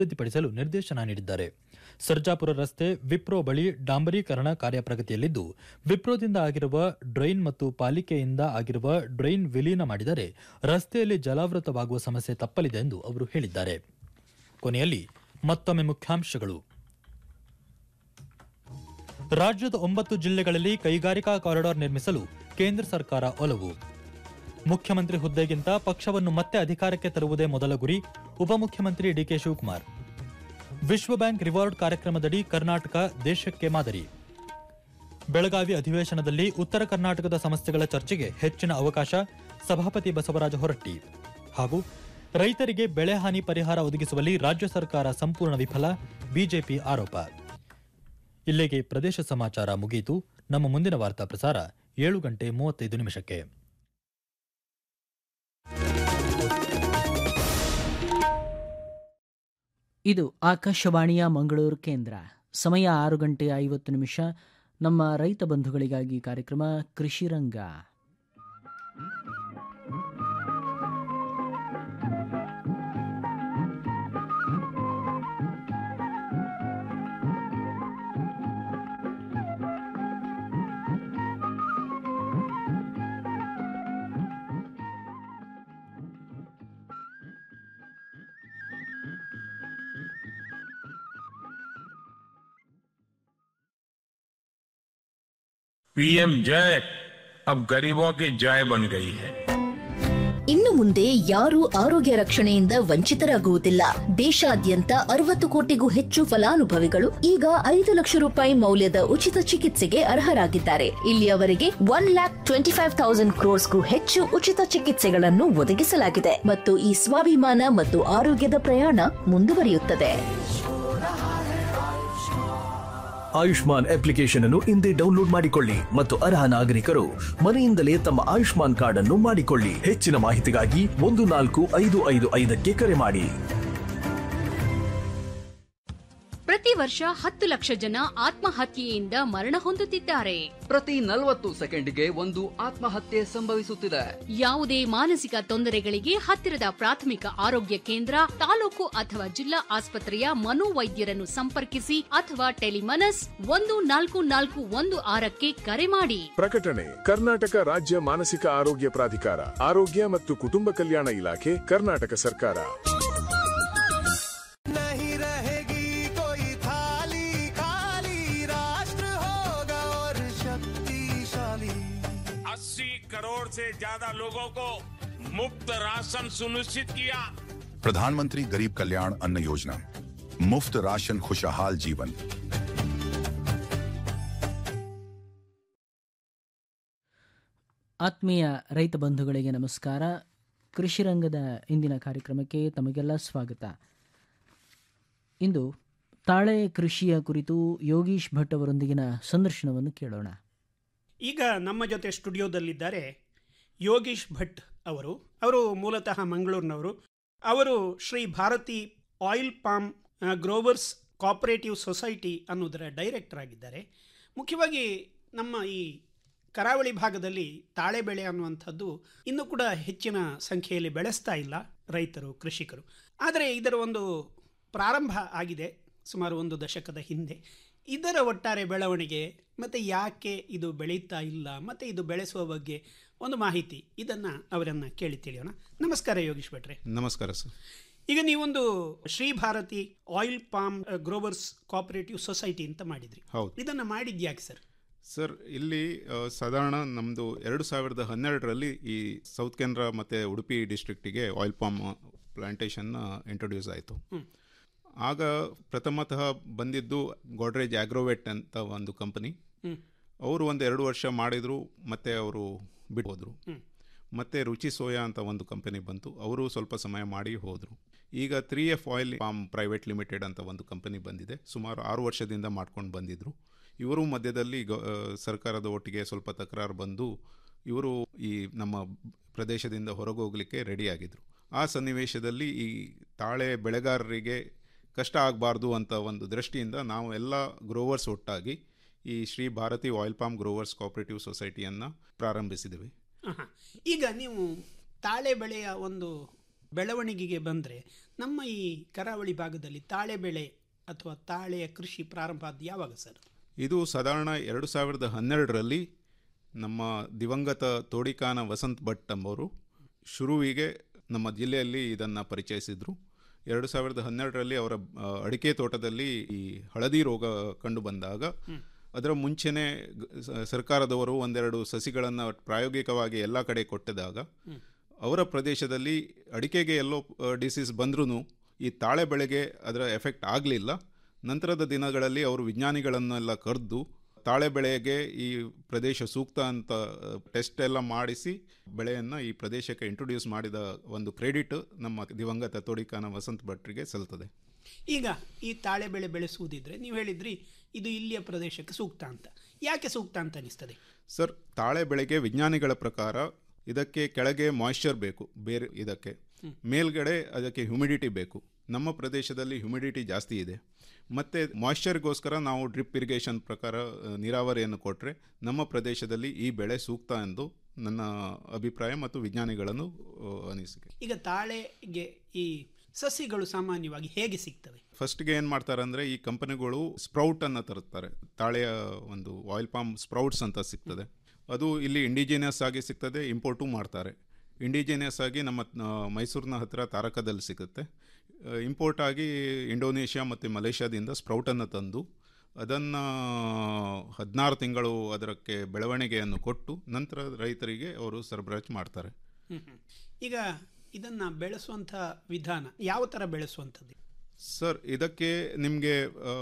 ಅಭಿವೃದ್ಧಿಪಡಿಸಲು ನಿರ್ದೇಶನ ನೀಡಿದ್ದಾರೆ ಸರ್ಜಾಪುರ ರಸ್ತೆ ವಿಪ್ರೋ ಬಳಿ ಡಾಂಬರೀಕರಣ ಕಾರ್ಯ ಪ್ರಗತಿಯಲ್ಲಿದ್ದು ವಿಪ್ರೋದಿಂದ ಆಗಿರುವ ಡ್ರೈನ್ ಮತ್ತು ಪಾಲಿಕೆಯಿಂದ ಆಗಿರುವ ಡ್ರೈನ್ ವಿಲೀನ ಮಾಡಿದರೆ ರಸ್ತೆಯಲ್ಲಿ ಜಲಾವೃತವಾಗುವ ಸಮಸ್ಯೆ ತಪ್ಪಲಿದೆ ಎಂದು ಅವರು ಹೇಳಿದ್ದಾರೆ ಕೊನೆಯಲ್ಲಿ ಮತ್ತೊಮ್ಮೆ ಮುಖ್ಯಾಂಶಗಳು ರಾಜ್ಯದ ಒಂಬತ್ತು ಜಿಲ್ಲೆಗಳಲ್ಲಿ ಕೈಗಾರಿಕಾ ಕಾರಿಡಾರ್ ನಿರ್ಮಿಸಲು ಕೇಂದ್ರ ಸರ್ಕಾರ ಒಲವು ಮುಖ್ಯಮಂತ್ರಿ ಹುದ್ದೆಗಿಂತ ಪಕ್ಷವನ್ನು ಮತ್ತೆ ಅಧಿಕಾರಕ್ಕೆ ತರುವುದೇ ಮೊದಲ ಗುರಿ ಉಪಮುಖ್ಯಮಂತ್ರಿ ಡಿಕೆ ಶಿವಕುಮಾರ್ ವಿಶ್ವ ಬ್ಯಾಂಕ್ ರಿವಾರ್ಡ್ ಕಾರ್ಯಕ್ರಮದಡಿ ಕರ್ನಾಟಕ ದೇಶಕ್ಕೆ ಮಾದರಿ ಬೆಳಗಾವಿ ಅಧಿವೇಶನದಲ್ಲಿ ಉತ್ತರ ಕರ್ನಾಟಕದ ಸಮಸ್ಯೆಗಳ ಚರ್ಚೆಗೆ ಹೆಚ್ಚಿನ ಅವಕಾಶ ಸಭಾಪತಿ ಬಸವರಾಜ ಹೊರಟ್ಟಿ ಹಾಗೂ ರೈತರಿಗೆ ಬೆಳೆ ಹಾನಿ ಪರಿಹಾರ ಒದಗಿಸುವಲ್ಲಿ ರಾಜ್ಯ ಸರ್ಕಾರ ಸಂಪೂರ್ಣ ವಿಫಲ ಬಿಜೆಪಿ ಆರೋಪ ಇಲ್ಲಿಗೆ ಪ್ರದೇಶ ಸಮಾಚಾರ ಮುಗಿಯಿತು ನಮ್ಮ ಮುಂದಿನ ವಾರ್ತಾ ಪ್ರಸಾರ ಏಳು ಗಂಟೆ ಮೂವತ್ತೈದು ನಿಮಿಷಕ್ಕೆ ಇದು ಆಕಾಶವಾಣಿಯ ಮಂಗಳೂರು ಕೇಂದ್ರ ಸಮಯ ಆರು ಗಂಟೆ ಐವತ್ತು ನಿಮಿಷ ನಮ್ಮ ರೈತ ಬಂಧುಗಳಿಗಾಗಿ ಕಾರ್ಯಕ್ರಮ ಕೃಷಿ ರಂಗ पीएम जय अब गरीबों की जय बन गई है ಇನ್ನು ಮುಂದೆ ಯಾರೂ ಆರೋಗ್ಯ ರಕ್ಷಣೆಯಿಂದ ವಂಚಿತರಾಗುವುದಿಲ್ಲ ದೇಶಾದ್ಯಂತ ಅರವತ್ತು ಕೋಟಿಗೂ ಹೆಚ್ಚು ಫಲಾನುಭವಿಗಳು ಈಗ ಐದು ಲಕ್ಷ ರೂಪಾಯಿ ಮೌಲ್ಯದ ಉಚಿತ ಚಿಕಿತ್ಸೆಗೆ ಅರ್ಹರಾಗಿದ್ದಾರೆ ಇಲ್ಲಿಯವರೆಗೆ one lakh twenty five thousand ಕ್ರೋರ್ಸ್ಗೂ ಹೆಚ್ಚು ಉಚಿತ ಚಿಕಿತ್ಸೆಗಳನ್ನು ಒದಗಿಸಲಾಗಿದೆ ಮತ್ತು ಈ ಸ್ವಾಭಿಮಾನ ಮತ್ತು ಆರೋಗ್ಯದ ಪ್ರಯಾಣ ಮುಂದುವರಿಯುತ್ತದೆ ಆಯುಷ್ಮಾನ್ ಅಪ್ಲಿಕೇಶನ್ ಅನ್ನು ಇಂದೇ ಡೌನ್ಲೋಡ್ ಮಾಡಿಕೊಳ್ಳಿ ಮತ್ತು ಅರ್ಹ ನಾಗರಿಕರು ಮನೆಯಿಂದಲೇ ತಮ್ಮ ಆಯುಷ್ಮಾನ್ ಕಾರ್ಡ್ ಅನ್ನು ಮಾಡಿಕೊಳ್ಳಿ ಹೆಚ್ಚಿನ ಮಾಹಿತಿಗಾಗಿ ಒಂದು ನಾಲ್ಕು ಐದು ಐದು ಐದಕ್ಕೆ ಕರೆ ಮಾಡಿ ಪ್ರತಿ ವರ್ಷ ಹತ್ತು ಲಕ್ಷ ಜನ ಆತ್ಮಹತ್ಯೆಯಿಂದ ಮರಣ ಹೊಂದುತ್ತಿದ್ದಾರೆ ಪ್ರತಿ ನಲವತ್ತು ಸೆಕೆಂಡ್ಗೆ ಒಂದು ಆತ್ಮಹತ್ಯೆ ಸಂಭವಿಸುತ್ತಿದೆ ಯಾವುದೇ ಮಾನಸಿಕ ತೊಂದರೆಗಳಿಗೆ ಹತ್ತಿರದ ಪ್ರಾಥಮಿಕ ಆರೋಗ್ಯ ಕೇಂದ್ರ ತಾಲೂಕು ಅಥವಾ ಜಿಲ್ಲಾ ಆಸ್ಪತ್ರೆಯ ಮನೋವೈದ್ಯರನ್ನು ಸಂಪರ್ಕಿಸಿ ಅಥವಾ ಟೆಲಿಮನಸ್ ಒಂದು ನಾಲ್ಕು ನಾಲ್ಕು ಒಂದು ಆರಕ್ಕೆ ಕರೆ ಮಾಡಿ ಪ್ರಕಟಣೆ ಕರ್ನಾಟಕ ರಾಜ್ಯ ಮಾನಸಿಕ ಆರೋಗ್ಯ ಪ್ರಾಧಿಕಾರ ಆರೋಗ್ಯ ಮತ್ತು ಕುಟುಂಬ ಕಲ್ಯಾಣ ಇಲಾಖೆ ಕರ್ನಾಟಕ ಸರ್ಕಾರ नहीं रहेगी कोई थाली खाली राष्ट्र होगा और शक्तिशाली 80 करोड़ से ज्यादा लोगों को मुफ्त राशन सुनिश्चित किया प्रधानमंत्री गरीब कल्याण अन्न योजना मुफ्त राशन खुशहाल जीवन ಆತ್ಮೀಯ ರೈತ ಬಂಧುಗಳಿಗೆ ನಮಸ್ಕಾರ ಕೃಷಿ ರಂಗದ ಇಂದಿನ ಕಾರ್ಯಕ್ರಮಕ್ಕೆ ತಮಗೆಲ್ಲ ಸ್ವಾಗತ ಇಂದು ತಾಳೆ ಕೃಷಿಯ ಕುರಿತು ಯೋಗೀಶ್ ಭಟ್ ಅವರೊಂದಿಗಿನ ಸಂದರ್ಶನವನ್ನು ಕೇಳೋಣ ಈಗ ನಮ್ಮ ಜೊತೆ ಸ್ಟುಡಿಯೋದಲ್ಲಿದ್ದಾರೆ ಯೋಗೀಶ್ ಭಟ್ ಅವರು ಅವರು ಮೂಲತಃ ಮಂಗಳೂರಿನವರು ಅವರು Shri Bharati oil palm uh, growers cooperative society ಅನ್ನೋದರ ಡೈರೆಕ್ಟರ್ ಆಗಿದ್ದಾರೆ ಮುಖ್ಯವಾಗಿ ನಮ್ಮ ಈ ಕರಾವಳಿ ಭಾಗದಲ್ಲಿ ತಾಳೆ ಬೆಳೆ ಅನ್ನುವಂಥದ್ದು ಇನ್ನೂ ಕೂಡ ಹೆಚ್ಚಿನ ಸಂಖ್ಯೆಯಲ್ಲಿ ಬೆಳೆಸ್ತಾ ಇಲ್ಲ ರೈತರು ಕೃಷಿಕರು ಆದರೆ ಇದರ ಒಂದು ಪ್ರಾರಂಭ ಆಗಿದೆ ಸುಮಾರು ಒಂದು ದಶಕದ ಹಿಂದೆ ಇದರ ಒಟ್ಟಾರೆ ಬೆಳವಣಿಗೆ ಮತ್ತು ಯಾಕೆ ಇದು ಬೆಳೀತಾ ಇಲ್ಲ ಮತ್ತು ಇದು ಬೆಳೆಸುವ ಬಗ್ಗೆ ಒಂದು ಮಾಹಿತಿ ಇದನ್ನು ಅವರನ್ನು ಕೇಳಿ ತಿಳಿಯೋಣ ನಮಸ್ಕಾರ ಯೋಗೀಶ್ ಭಟ್ರೆ ನಮಸ್ಕಾರ ಸರ್ ಈಗ ನೀವೊಂದು Shri Bharati oil palm growers cooperative society ಅಂತ ಮಾಡಿದ್ರಿ ಹೌದು ಇದನ್ನು ಮಾಡಿದ್ಯಾಕೆ ಸರ್ ಸರ್ ಇಲ್ಲಿ ಆ, ಸಾಧಾರಣ ನಮ್ಮದು ಎರಡು ಸಾವಿರದ ಹನ್ನೆರಡರಲ್ಲಿ ಈ ಸೌತ್ ಕೆನರಾ ಮತ್ತು ಉಡುಪಿ ಡಿಸ್ಟ್ರಿಕ್ಟಿಗೆ ಆಯಿಲ್ ಪಾಮ್ ಪ್ಲಾಂಟೇಶನ್ ಇಂಟ್ರೊಡ್ಯೂಸ್ ಆಯಿತು ಹ್ಮ್. ಆಗ ಪ್ರಥಮತಃ ಬಂದಿದ್ದು ಗೋಡ್ರೇಜ್ ಆಗ್ರೋವೆಟ್ ಅಂತ ಒಂದು ಕಂಪನಿ ಹ್ಮ್. ಅವರು ಒಂದು ಎರಡು ವರ್ಷ ಮಾಡಿದರು ಮತ್ತೆ ಅವರು ಬಿಟ್ಟು ಹೋದರು ಹ್ಮ್. ಮತ್ತೆ ರುಚಿ ಸೋಯಾ ಅಂತ ಒಂದು ಕಂಪನಿ ಬಂತು ಅವರು ಸ್ವಲ್ಪ ಸಮಯ ಮಾಡಿ ಹೋದರು ಈಗ three F oil palm private limited ಅಂತ ಒಂದು ಕಂಪನಿ ಬಂದಿದೆ ಸುಮಾರು ಆರು ವರ್ಷದಿಂದ ಮಾಡ್ಕೊಂಡು ಬಂದಿದ್ದರು ಇವರು ಮಧ್ಯದಲ್ಲಿ ಗ- ಆ, ಸರ್ಕಾರದ ಒಟ್ಟಿಗೆ ಸ್ವಲ್ಪ ತಕರಾರು ಬಂದು ಇವರು ಈ ನಮ್ಮ ಪ್ರದೇಶದಿಂದ ಹೊರಗೋಗಲಿಕ್ಕೆ ರೆಡಿಯಾಗಿದ್ದರು ಆ ಸನ್ನಿವೇಶದಲ್ಲಿ ಈ ತಾಳೆ ಬೆಳೆಗಾರರಿಗೆ ಕಷ್ಟ ಆಗಬಾರ್ದು ಅಂತ ಒಂದು ದೃಷ್ಟಿಯಿಂದ ನಾವು ಎಲ್ಲ ಗ್ರೋವರ್ಸ್ ಒಟ್ಟಾಗಿ ಈ Shri Bharati oil palm growers cooperative ಸೊಸೈಟಿಯನ್ನು ಪ್ರಾರಂಭಿಸಿದ್ದೇವೆ ಆಹಾ. ಈಗ ನೀವು ತಾಳೆ ಬೆಳೆಯ ಒಂದು ಬೆಳವಣಿಗೆಗೆ ಬಂದರೆ ನಮ್ಮ ಈ ಕರಾವಳಿ ಭಾಗದಲ್ಲಿ ತಾಳೆ ಬೆಳೆ ಅಥವಾ ತಾಳೆಯ ಕೃಷಿ ಪ್ರಾರಂಭ ಆದ ಯಾವಾಗ ಸರ್ ಇದು ಸಾಧಾರಣ ಎರಡು ಸಾವಿರದ ಹನ್ನೆರಡರಲ್ಲಿ ನಮ್ಮ ದಿವಂಗತ ತೋಡಿಕಾನ ವಸಂತ್ ಭಟ್ ಎಂಬವರು ಶುರುವಿಗೆ ನಮ್ಮ ಜಿಲ್ಲೆಯಲ್ಲಿ ಇದನ್ನು ಪರಿಚಯಿಸಿದರು ಎರಡು ಸಾವಿರದ ಹನ್ನೆರಡರಲ್ಲಿ ಅವರ ಆ, ಅಡಿಕೆ ತೋಟದಲ್ಲಿ ಈ ಹಳದಿ ರೋಗ ಕಂಡು ಬಂದಾಗ ಅದರ ಮುಂಚೆನೇ ಗ- ಸ- ಸರ್ಕಾರದವರು ಒಂದೆರಡು ಸಸಿಗಳನ್ನು ಪ್ರಾಯೋಗಿಕವಾಗಿ ಎಲ್ಲ ಕಡೆ ಕೊಟ್ಟಿದಾಗ ಅವರ ಪ್ರದೇಶದಲ್ಲಿ ಅಡಿಕೆಗೆ ಎಲ್ಲೋ ಡಿಸೀಸ್ ಬಂದ್ರೂ ಈ ತಾಳೆ ಬೆಳೆಗೆ ಅದರ ಎಫೆಕ್ಟ್ ಆಗಲಿಲ್ಲ ನಂತರದ ದಿನಗಳಲ್ಲಿ ಅವರು ವಿಜ್ಞಾನಿಗಳನ್ನೆಲ್ಲ ಕರೆದು ತಾಳೆ ಬೆಳೆಗೆ ಈ ಪ್ರದೇಶ ಸೂಕ್ತ ಅಂತ ಟೆಸ್ಟ್ ಎಲ್ಲ ಮಾಡಿಸಿ ಬೆಳೆಯನ್ನು ಈ ಪ್ರದೇಶಕ್ಕೆ ಇಂಟ್ರೊಡ್ಯೂಸ್ ಮಾಡಿದ ಒಂದು ಕ್ರೆಡಿಟ್ ನಮ್ಮ ದಿವಂಗತ ತೋಡಿಕಾನ ವಸಂತ್ ಭಟ್ರಿಗೆ ಸಲ್ತದೆ ಈಗ ಈ ತಾಳೆ ಬೆಳೆ ಬೆಳೆಸುವುದಿದ್ರೆ ನೀವು ಹೇಳಿದ್ರಿ ಇದು ಇಲ್ಲಿಯ ಪ್ರದೇಶಕ್ಕೆ ಸೂಕ್ತ ಅಂತ ಯಾಕೆ ಸೂಕ್ತ ಅಂತ ಅನಿಸ್ತದೆ ಸರ್ ತಾಳೆ ಬೆಳೆಗೆ ವಿಜ್ಞಾನಿಗಳ ಪ್ರಕಾರ ಇದಕ್ಕೆ ಕೆಳಗೆ ಮಾಯ್ಶ್ಚರ್ ಬೇಕು ಬೇರೆ ಇದಕ್ಕೆ ಮೇಲ್ಗಡೆ ಅದಕ್ಕೆ ಹ್ಯುಮಿಡಿಟಿ ಬೇಕು ನಮ್ಮ ಪ್ರದೇಶದಲ್ಲಿ ಹ್ಯುಮಿಡಿಟಿ ಜಾಸ್ತಿ ಇದೆ ಮತ್ತು ಮಾಯ್ಶ್ಚರ್ಗೋಸ್ಕರ ನಾವು ಡ್ರಿಪ್ ಇರಿಗೇಷನ್ ಪ್ರಕಾರ ಆ, ನೀರಾವರಿಯನ್ನು ಕೊಟ್ಟರೆ ನಮ್ಮ ಪ್ರದೇಶದಲ್ಲಿ ಈ ಬೆಳೆ ಸೂಕ್ತ ಎಂದು ನನ್ನ ಅಭಿಪ್ರಾಯ ಮತ್ತು ವಿಜ್ಞಾನಿಗಳನ್ನು ಆ, ಅನಿಸಿಕೆ ಈಗ ತಾಳೆಗೆ ಈ ಸಸಿಗಳು ಸಾಮಾನ್ಯವಾಗಿ ಹೇಗೆ ಸಿಗ್ತವೆ ಫಸ್ಟ್ಗೆ ಏನು ಮಾಡ್ತಾರೆ ಅಂದರೆ ಈ ಕಂಪನಿಗಳು ಸ್ಪ್ರೌಟನ್ನು ತರುತ್ತಾರೆ ತಾಳೆಯ ಒಂದು ಆಯಿಲ್ ಪಾಮ್ ಸ್ಪ್ರೌಟ್ಸ್ ಅಂತ ಸಿಗ್ತದೆ ಅದು ಇಲ್ಲಿ ಇಂಡಿಜಿನಿಯಸ್ ಆಗಿ ಸಿಗ್ತದೆ ಇಂಪೋರ್ಟು ಮಾಡ್ತಾರೆ ಇಂಡಿಜಿನಿಯಸ್ ಆಗಿ ನಮ್ಮ ಆ, ಮೈಸೂರಿನ ಹತ್ತಿರ ತಾರಕದಲ್ಲಿ ಸಿಗುತ್ತೆ ಇಂಪೋರ್ಟ್ ಆಗಿ ಇಂಡೋನೇಷ್ಯಾ ಮತ್ತು ಮಲೇಷ್ಯಾದಿಂದ ಸ್ಪ್ರೌಟನ್ನು ತಂದು ಅದನ್ನು ಹದಿನಾರು ತಿಂಗಳು ಅದಕ್ಕೆ ಬೆಳವಣಿಗೆಯನ್ನು ಕೊಟ್ಟು ನಂತರ ರೈತರಿಗೆ ಅವರು ಸರಬರಾಜು ಮಾಡ್ತಾರೆ ಹ್ಮ್, ಹ್ಮ್. ಈಗ ಇದನ್ನ ಬೆಳೆಸುವಂಥ ವಿಧಾನ ಯಾವ ಥರ ಬೆಳೆಸುವಂಥದ್ದು ಸರ್ ಇದಕ್ಕೆ ನಿಮಗೆ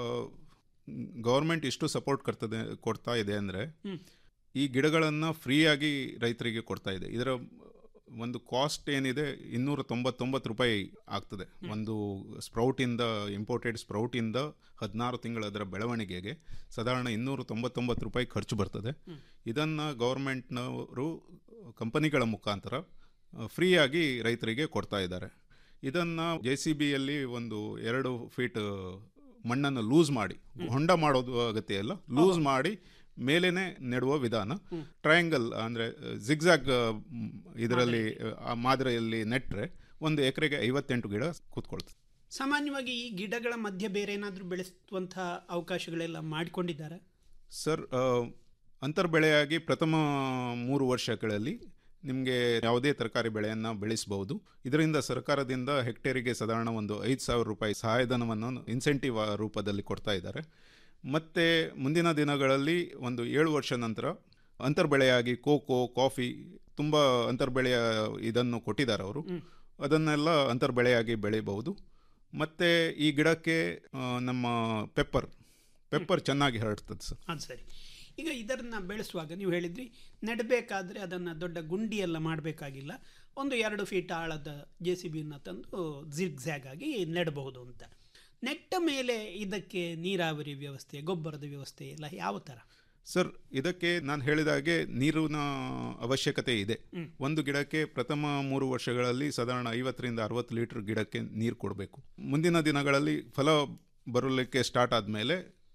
ಗೌರ್ಮೆಂಟ್ ಇಷ್ಟು ಸಪೋರ್ಟ್ ಕೊಡ್ತದೆ ಕೊಡ್ತಾ ಇದೆ ಅಂದರೆ ಹ್ಮ್. ಈ ಗಿಡಗಳನ್ನು ಫ್ರೀಯಾಗಿ ರೈತರಿಗೆ ಕೊಡ್ತಾ ಇದೆ ಇದರ ಒಂದು ಕಾಸ್ಟ್ ಏನಿದೆ ಇನ್ನೂರ ತೊಂಬತ್ತೊಂಬತ್ತು ರೂಪಾಯಿ ಆಗ್ತದೆ ಒಂದು ಸ್ಪ್ರೌಟಿಂದ ಇಂಪೋರ್ಟೆಡ್ ಸ್ಪ್ರೌಟಿಂದ ಹದಿನಾರು ತಿಂಗಳ ಅದರ ಬೆಳವಣಿಗೆಗೆ ಸಾಧಾರಣ ಇನ್ನೂರ ತೊಂಬತ್ತೊಂಬತ್ತು ರೂಪಾಯಿ ಖರ್ಚು ಬರ್ತದೆ ಇದನ್ನು ಗೌರ್ಮೆಂಟ್ನವರು ಕಂಪನಿಗಳ ಮುಖಾಂತರ ಫ್ರೀಯಾಗಿ ರೈತರಿಗೆ ಕೊಡ್ತಾ ಇದ್ದಾರೆ ಇದನ್ನು ಜೆ ಸಿ ಬಿಯಲ್ಲಿ ಒಂದು ಎರಡು ಫೀಟ್ ಮಣ್ಣನ್ನು ಲೂಸ್ ಮಾಡಿ ಹೊಂಡ ಮಾಡೋದು ಅಗತ್ಯ ಇಲ್ಲ ಲೂಸ್ ಮಾಡಿ ಮೇಲೇನೆ ನೆಡುವ ವಿಧಾನ ಟ್ರಯಾಂಗಲ್ ಅಂದರೆ ಜಿಗ್ಜಾಗ್ ಇದರಲ್ಲಿ ಆ ಮಾದರಿಯಲ್ಲಿ ನೆಟ್ಟರೆ ಒಂದು ಎಕರೆಗೆ ಐವತ್ತೆಂಟು ಗಿಡ ಕೂತ್ಕೊಳ್ತದೆ ಸಾಮಾನ್ಯವಾಗಿ ಈ ಗಿಡಗಳ ಮಧ್ಯೆ ಬೇರೆ ಏನಾದರೂ ಬೆಳೆಸುವಂಥ ಅವಕಾಶಗಳೆಲ್ಲ ಮಾಡಿಕೊಂಡಿದ್ದಾರೆ ಸರ್ ಆ, ಅಂತರ್ಬೆಳೆಯಾಗಿ ಪ್ರಥಮ ಮೂರು ವರ್ಷಗಳಲ್ಲಿ ನಿಮಗೆ ಯಾವುದೇ ತರಕಾರಿ ಬೆಳೆಯನ್ನು ಬೆಳೆಸಬಹುದು ಇದರಿಂದ ಸರ್ಕಾರದಿಂದ ಹೆಕ್ಟೇರಿಗೆ ಸಾಧಾರಣ ಒಂದು ಐದು ಸಾವಿರ ರೂಪಾಯಿ ಸಹಾಯಧನವನ್ನು ಇನ್ಸೆಂಟಿವ್ ರೂಪದಲ್ಲಿ ಕೊಡ್ತಾ ಇದ್ದಾರೆ ಮತ್ತು ಮುಂದಿನ ದಿನಗಳಲ್ಲಿ ಒಂದು ಏಳು ವರ್ಷ ನಂತರ ಅಂತರ್ಬೆಳೆಯಾಗಿ ಕೋಕೋ ಕಾಫಿ ತುಂಬ ಅಂತರ್ಬೆಳೆಯ ಇದನ್ನು ಕೊಟ್ಟಿದ್ದಾರೆ ಅವರು ಅದನ್ನೆಲ್ಲ ಅಂತರ್ಬೆಳೆಯಾಗಿ ಬೆಳೆಯಬಹುದು ಮತ್ತು ಈ ಗಿಡಕ್ಕೆ ಆ, ನಮ್ಮ ಪೆಪ್ಪರ್ ಪೆಪ್ಪರ್ ಚೆನ್ನಾಗಿ ಹರಡ್ತದೆ ಸರ್ ಅದು ಸರಿ ಈಗ ಇದನ್ನ ಬೆಳೆಸುವಾಗ ನೀವು ಹೇಳಿದ್ರಿ ನೆಡಬೇಕಾದ್ರೆ ಅದನ್ನು ದೊಡ್ಡ ಗುಂಡಿ ಎಲ್ಲ ಮಾಡಬೇಕಾಗಿಲ್ಲ ಒಂದು ಎರಡು ಫೀಟ್ ಆಳದ ಜೆ ಸಿ ಬಿನ ತಂದು ಜಿಗ್ಝ್ಯಾಗ್ ಆಗಿ ನೆಡಬಹುದು ಅಂತ ನೆಟ್ಟ ಮೇಲೆ ಇದಕ್ಕೆ ನೀರಾವರಿ ವ್ಯವಸ್ಥೆ ಗೊಬ್ಬರದ ವ್ಯವಸ್ಥೆ ಎಲ್ಲ ಯಾವ ಥರ ಸರ್ ಇದಕ್ಕೆ ನಾನು ಹೇಳಿದ ಹಾಗೆ ನೀರಿನ ಅವಶ್ಯಕತೆ ಇದೆ ಹ್ಮ್. ಒಂದು ಗಿಡಕ್ಕೆ ಪ್ರಥಮ ಮೂರು ವರ್ಷಗಳಲ್ಲಿ ಸಾಧಾರಣ ಐವತ್ತರಿಂದ ಅರವತ್ತು ಲೀಟರ್ ಗಿಡಕ್ಕೆ ನೀರು ಕೊಡಬೇಕು ಮುಂದಿನ ದಿನಗಳಲ್ಲಿ ಫಲ ಬರಲಿಕ್ಕೆ ಸ್ಟಾರ್ಟ್ ಆದಮೇಲೆ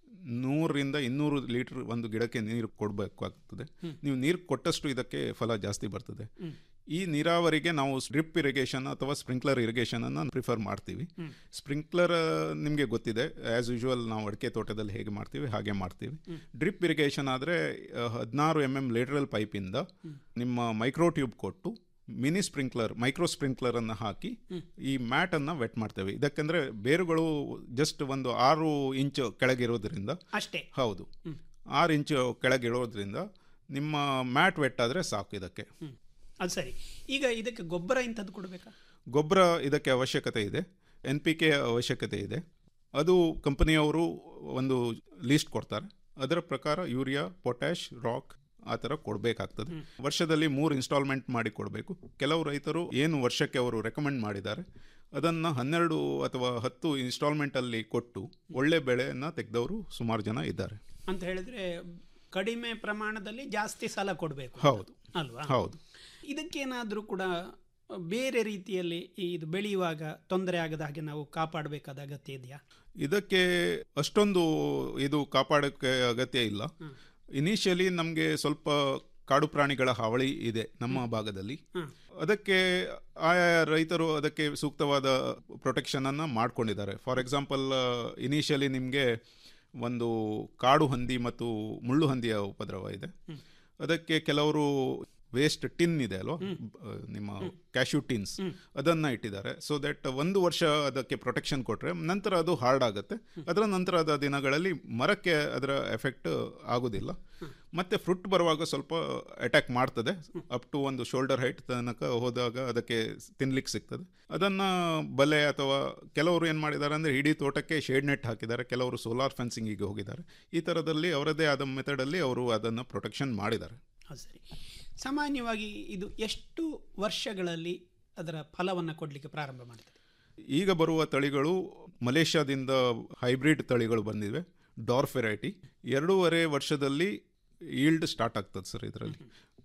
ನೂರರಿಂದ ಇನ್ನೂರು ಲೀಟರ್ ಒಂದು ಗಿಡಕ್ಕೆ ನೀರು ಕೊಡಬೇಕಾಗ್ತದೆ ಹ್ಮ್. ನೀವು ನೀರು ಕೊಟ್ಟಷ್ಟು ಇದಕ್ಕೆ ಫಲ ಜಾಸ್ತಿ ಬರ್ತದೆ ಹ್ಮ್. ಈ ನೀರಾವರಿಗೆ ನಾವು ಡ್ರಿಪ್ ಇರಿಗೇಷನ್ ಅಥವಾ ಸ್ಪ್ರಿಂಕ್ಲರ್ ಇರಿಗೇಷನ್ ಅನ್ನು ಪ್ರಿಫರ್ ಮಾಡ್ತೀವಿ ಹ್ಮ್. ಸ್ಪ್ರಿಂಕ್ಲರ್ ನಿಮಗೆ ಗೊತ್ತಿದೆ ಆ್ಯಸ್ ಯೂಶುವಲ್ ನಾವು ಅಡಿಕೆ ತೋಟದಲ್ಲಿ ಹೇಗೆ ಮಾಡ್ತೀವಿ ಹಾಗೆ ಮಾಡ್ತೀವಿ ಹ್ಮ್. ಡ್ರಿಪ್ ಇರಿಗೇಷನ್ ಆದರೆ ಹದಿನಾರು ಎಮ್ ಎಮ್ ಲೇಟ್ರಲ್ ಪೈಪಿಂದ ನಿಮ್ಮ ಮೈಕ್ರೋ ಟ್ಯೂಬ್ ಕೊಟ್ಟು ಮಿನಿ ಸ್ಪ್ರಿಂಕ್ಲರ್ ಮೈಕ್ರೋ ಸ್ಪ್ರಿಂಕ್ಲರನ್ನು ಹಾಕಿ ಈ ಮ್ಯಾಟನ್ನು ವೆಟ್ ಮಾಡ್ತೇವೆ ಇದಕ್ಕೆಂದರೆ ಬೇರುಗಳು ಜಸ್ಟ್ ಒಂದು ಆರು ಇಂಚು ಕೆಳಗಿರೋದ್ರಿಂದ ಅಷ್ಟೇ ಹೌದು ಹ್ಮ್. ಆರು ಇಂಚು ಕೆಳಗಿರೋದ್ರಿಂದ ನಿಮ್ಮ ಮ್ಯಾಟ್ ವೆಟ್ ಆದರೆ ಸಾಕು ಇದಕ್ಕೆ ಅದು ಸರಿ ಈಗ ಇದಕ್ಕೆ ಗೊಬ್ಬರ ಇಂಥದ್ದು ಕೊಡಬೇಕಾ ಗೊಬ್ಬರ ಇದಕ್ಕೆ ಅವಶ್ಯಕತೆ ಇದೆ ಎನ್ ಪಿ ಕೆ ಅವಶ್ಯಕತೆ ಇದೆ ಅದು ಕಂಪನಿಯವರು ಒಂದು ಲೀಸ್ಟ್ ಕೊಡ್ತಾರೆ ಅದರ ಪ್ರಕಾರ ಯೂರಿಯಾ ಪೊಟ್ಯಾಶ್ ರಾಕ್ ಆ ಥರ ಕೊಡಬೇಕಾಗ್ತದೆ ವರ್ಷದಲ್ಲಿ ಮೂರು ಇನ್ಸ್ಟಾಲ್ಮೆಂಟ್ ಮಾಡಿ ಕೊಡಬೇಕು ಕೆಲವು ರೈತರು ಏನು ವರ್ಷಕ್ಕೆ ಅವರು ರೆಕಮೆಂಡ್ ಮಾಡಿದ್ದಾರೆ ಅದನ್ನು ಹನ್ನೆರಡು ಅಥವಾ ಹತ್ತು ಇನ್ಸ್ಟಾಲ್ಮೆಂಟಲ್ಲಿ ಕೊಟ್ಟು ಒಳ್ಳೆ ಬೆಳೆಯನ್ನು ತೆಗೆದವರು ಸುಮಾರು ಜನ ಇದ್ದಾರೆ ಅಂತ ಹೇಳಿದ್ರೆ ಕಡಿಮೆ ಪ್ರಮಾಣದಲ್ಲಿ ಜಾಸ್ತಿ ಸಲ ಕೊಡಬೇಕು ಹೌದು. ಅಲ್ವಾ ಹೌದು. ಇದಕ್ಕೇನಾದರೂ ಕೂಡ ಬೇರೆ ರೀತಿಯಲ್ಲಿ ಈ ಇದು ಬೆಳೆಯುವಾಗ ತೊಂದರೆ ಆಗದ ಹಾಗೆ ನಾವು ಕಾಪಾಡಬೇಕಾದ ಅಗತ್ಯ ಇದೆಯಾ ಇದಕ್ಕೆ ಅಷ್ಟೊಂದು ಇದು ಕಾಪಾಡೋಕ್ಕೆ ಅಗತ್ಯ ಇಲ್ಲ ಇನಿಷಿಯಲಿ ನಮಗೆ ಸ್ವಲ್ಪ ಕಾಡು ಪ್ರಾಣಿಗಳ ಹಾವಳಿ ಇದೆ ನಮ್ಮ ಭಾಗದಲ್ಲಿ ಅದಕ್ಕೆ ಆಯಾ ರೈತರು ಅದಕ್ಕೆ ಸೂಕ್ತವಾದ ಪ್ರೊಟೆಕ್ಷನ್ ಅನ್ನ ಮಾಡ್ಕೊಂಡಿದ್ದಾರೆ ಫಾರ್ ಎಕ್ಸಾಂಪಲ್ ಇನಿಷಿಯಲಿ ನಿಮಗೆ ಒಂದು ಕಾಡು ಹಂದಿ ಮತ್ತು ಮುಳ್ಳು ಹಂದಿಯ ಉಪದ್ರವ ಇದೆ ಅದಕ್ಕೆ ಕೆಲವರು ವೇಸ್ಟ್ ಟಿನ್ ಇದೆ ಅಲ್ವಾ ಬ- ನಿಮ್ಮ ಕ್ಯಾಶ್ಯೂ ಟಿನ್ಸ್ ಅದನ್ನ ಇಟ್ಟಿದ್ದಾರೆ ಸೊ ದಟ್ ಒಂದು ವರ್ಷ ಅದಕ್ಕೆ ಪ್ರೊಟೆಕ್ಷನ್ ಕೊಟ್ರೆ ನಂತರ ಅದು ಹಾರ್ಡ್ ಆಗುತ್ತೆ ಅದರ ನಂತರದ ದಿನಗಳಲ್ಲಿ ಮರಕ್ಕೆ ಅದರ ಎಫೆಕ್ಟ್ ಆಗೋದಿಲ್ಲ ಮತ್ತೆ ಫ್ರುಟ್ ಬರುವಾಗ ಸ್ವಲ್ಪ ಅಟ್ಯಾಕ್ ಮಾಡ್ತದೆ ಅಪ್ ಟು ಒಂದು ಶೋಲ್ಡರ್ ಹೈಟ್ ತನಕ ಹೋದಾಗ ಅದಕ್ಕೆ ತಿನ್ಲಿಕ್ಕೆ ಸಿಗ್ತದೆ ಅದನ್ನ ಬಲೆ ಅಥವಾ ಕೆಲವರು ಏನು ಮಾಡಿದ್ದಾರೆ ಅಂದರೆ ಇಡೀ ತೋಟಕ್ಕೆ ಶೇಡ್ ನೆಟ್ ಹಾಕಿದ್ದಾರೆ ಕೆಲವರು ಸೋಲಾರ್ ಫೆನ್ಸಿಂಗಿಗೆ ಹೋಗಿದ್ದಾರೆ ಈ ಥರದಲ್ಲಿ ಅವರದೇ ಆದ ಮೆಥಡಲ್ಲಿ ಅವರು ಅದನ್ನು ಪ್ರೊಟೆಕ್ಷನ್ ಮಾಡಿದ್ದಾರೆ ಹೌದು ಸರಿ ಸಾಮಾನ್ಯವಾಗಿ ಇದು ಎಷ್ಟು ವರ್ಷಗಳಲ್ಲಿ ಅದರ ಫಲವನ್ನು ಕೊಡಲಿಕ್ಕೆ ಪ್ರಾರಂಭ ಮಾಡ್ತದೆ ಈಗ ಬರುವ ತಳಿಗಳು ಮಲೇಷ್ಯಾದಿಂದ ಹೈಬ್ರಿಡ್ ತಳಿಗಳು ಬಂದಿವೆ ಡಾರ್ಫ್ ವೆರೈಟಿ ಎರಡೂವರೆ ವರ್ಷದಲ್ಲಿ ಈಲ್ಡ್ ಸ್ಟಾರ್ಟ್ ಆಗ್ತದೆ ಸರ್ ಇದರಲ್ಲಿ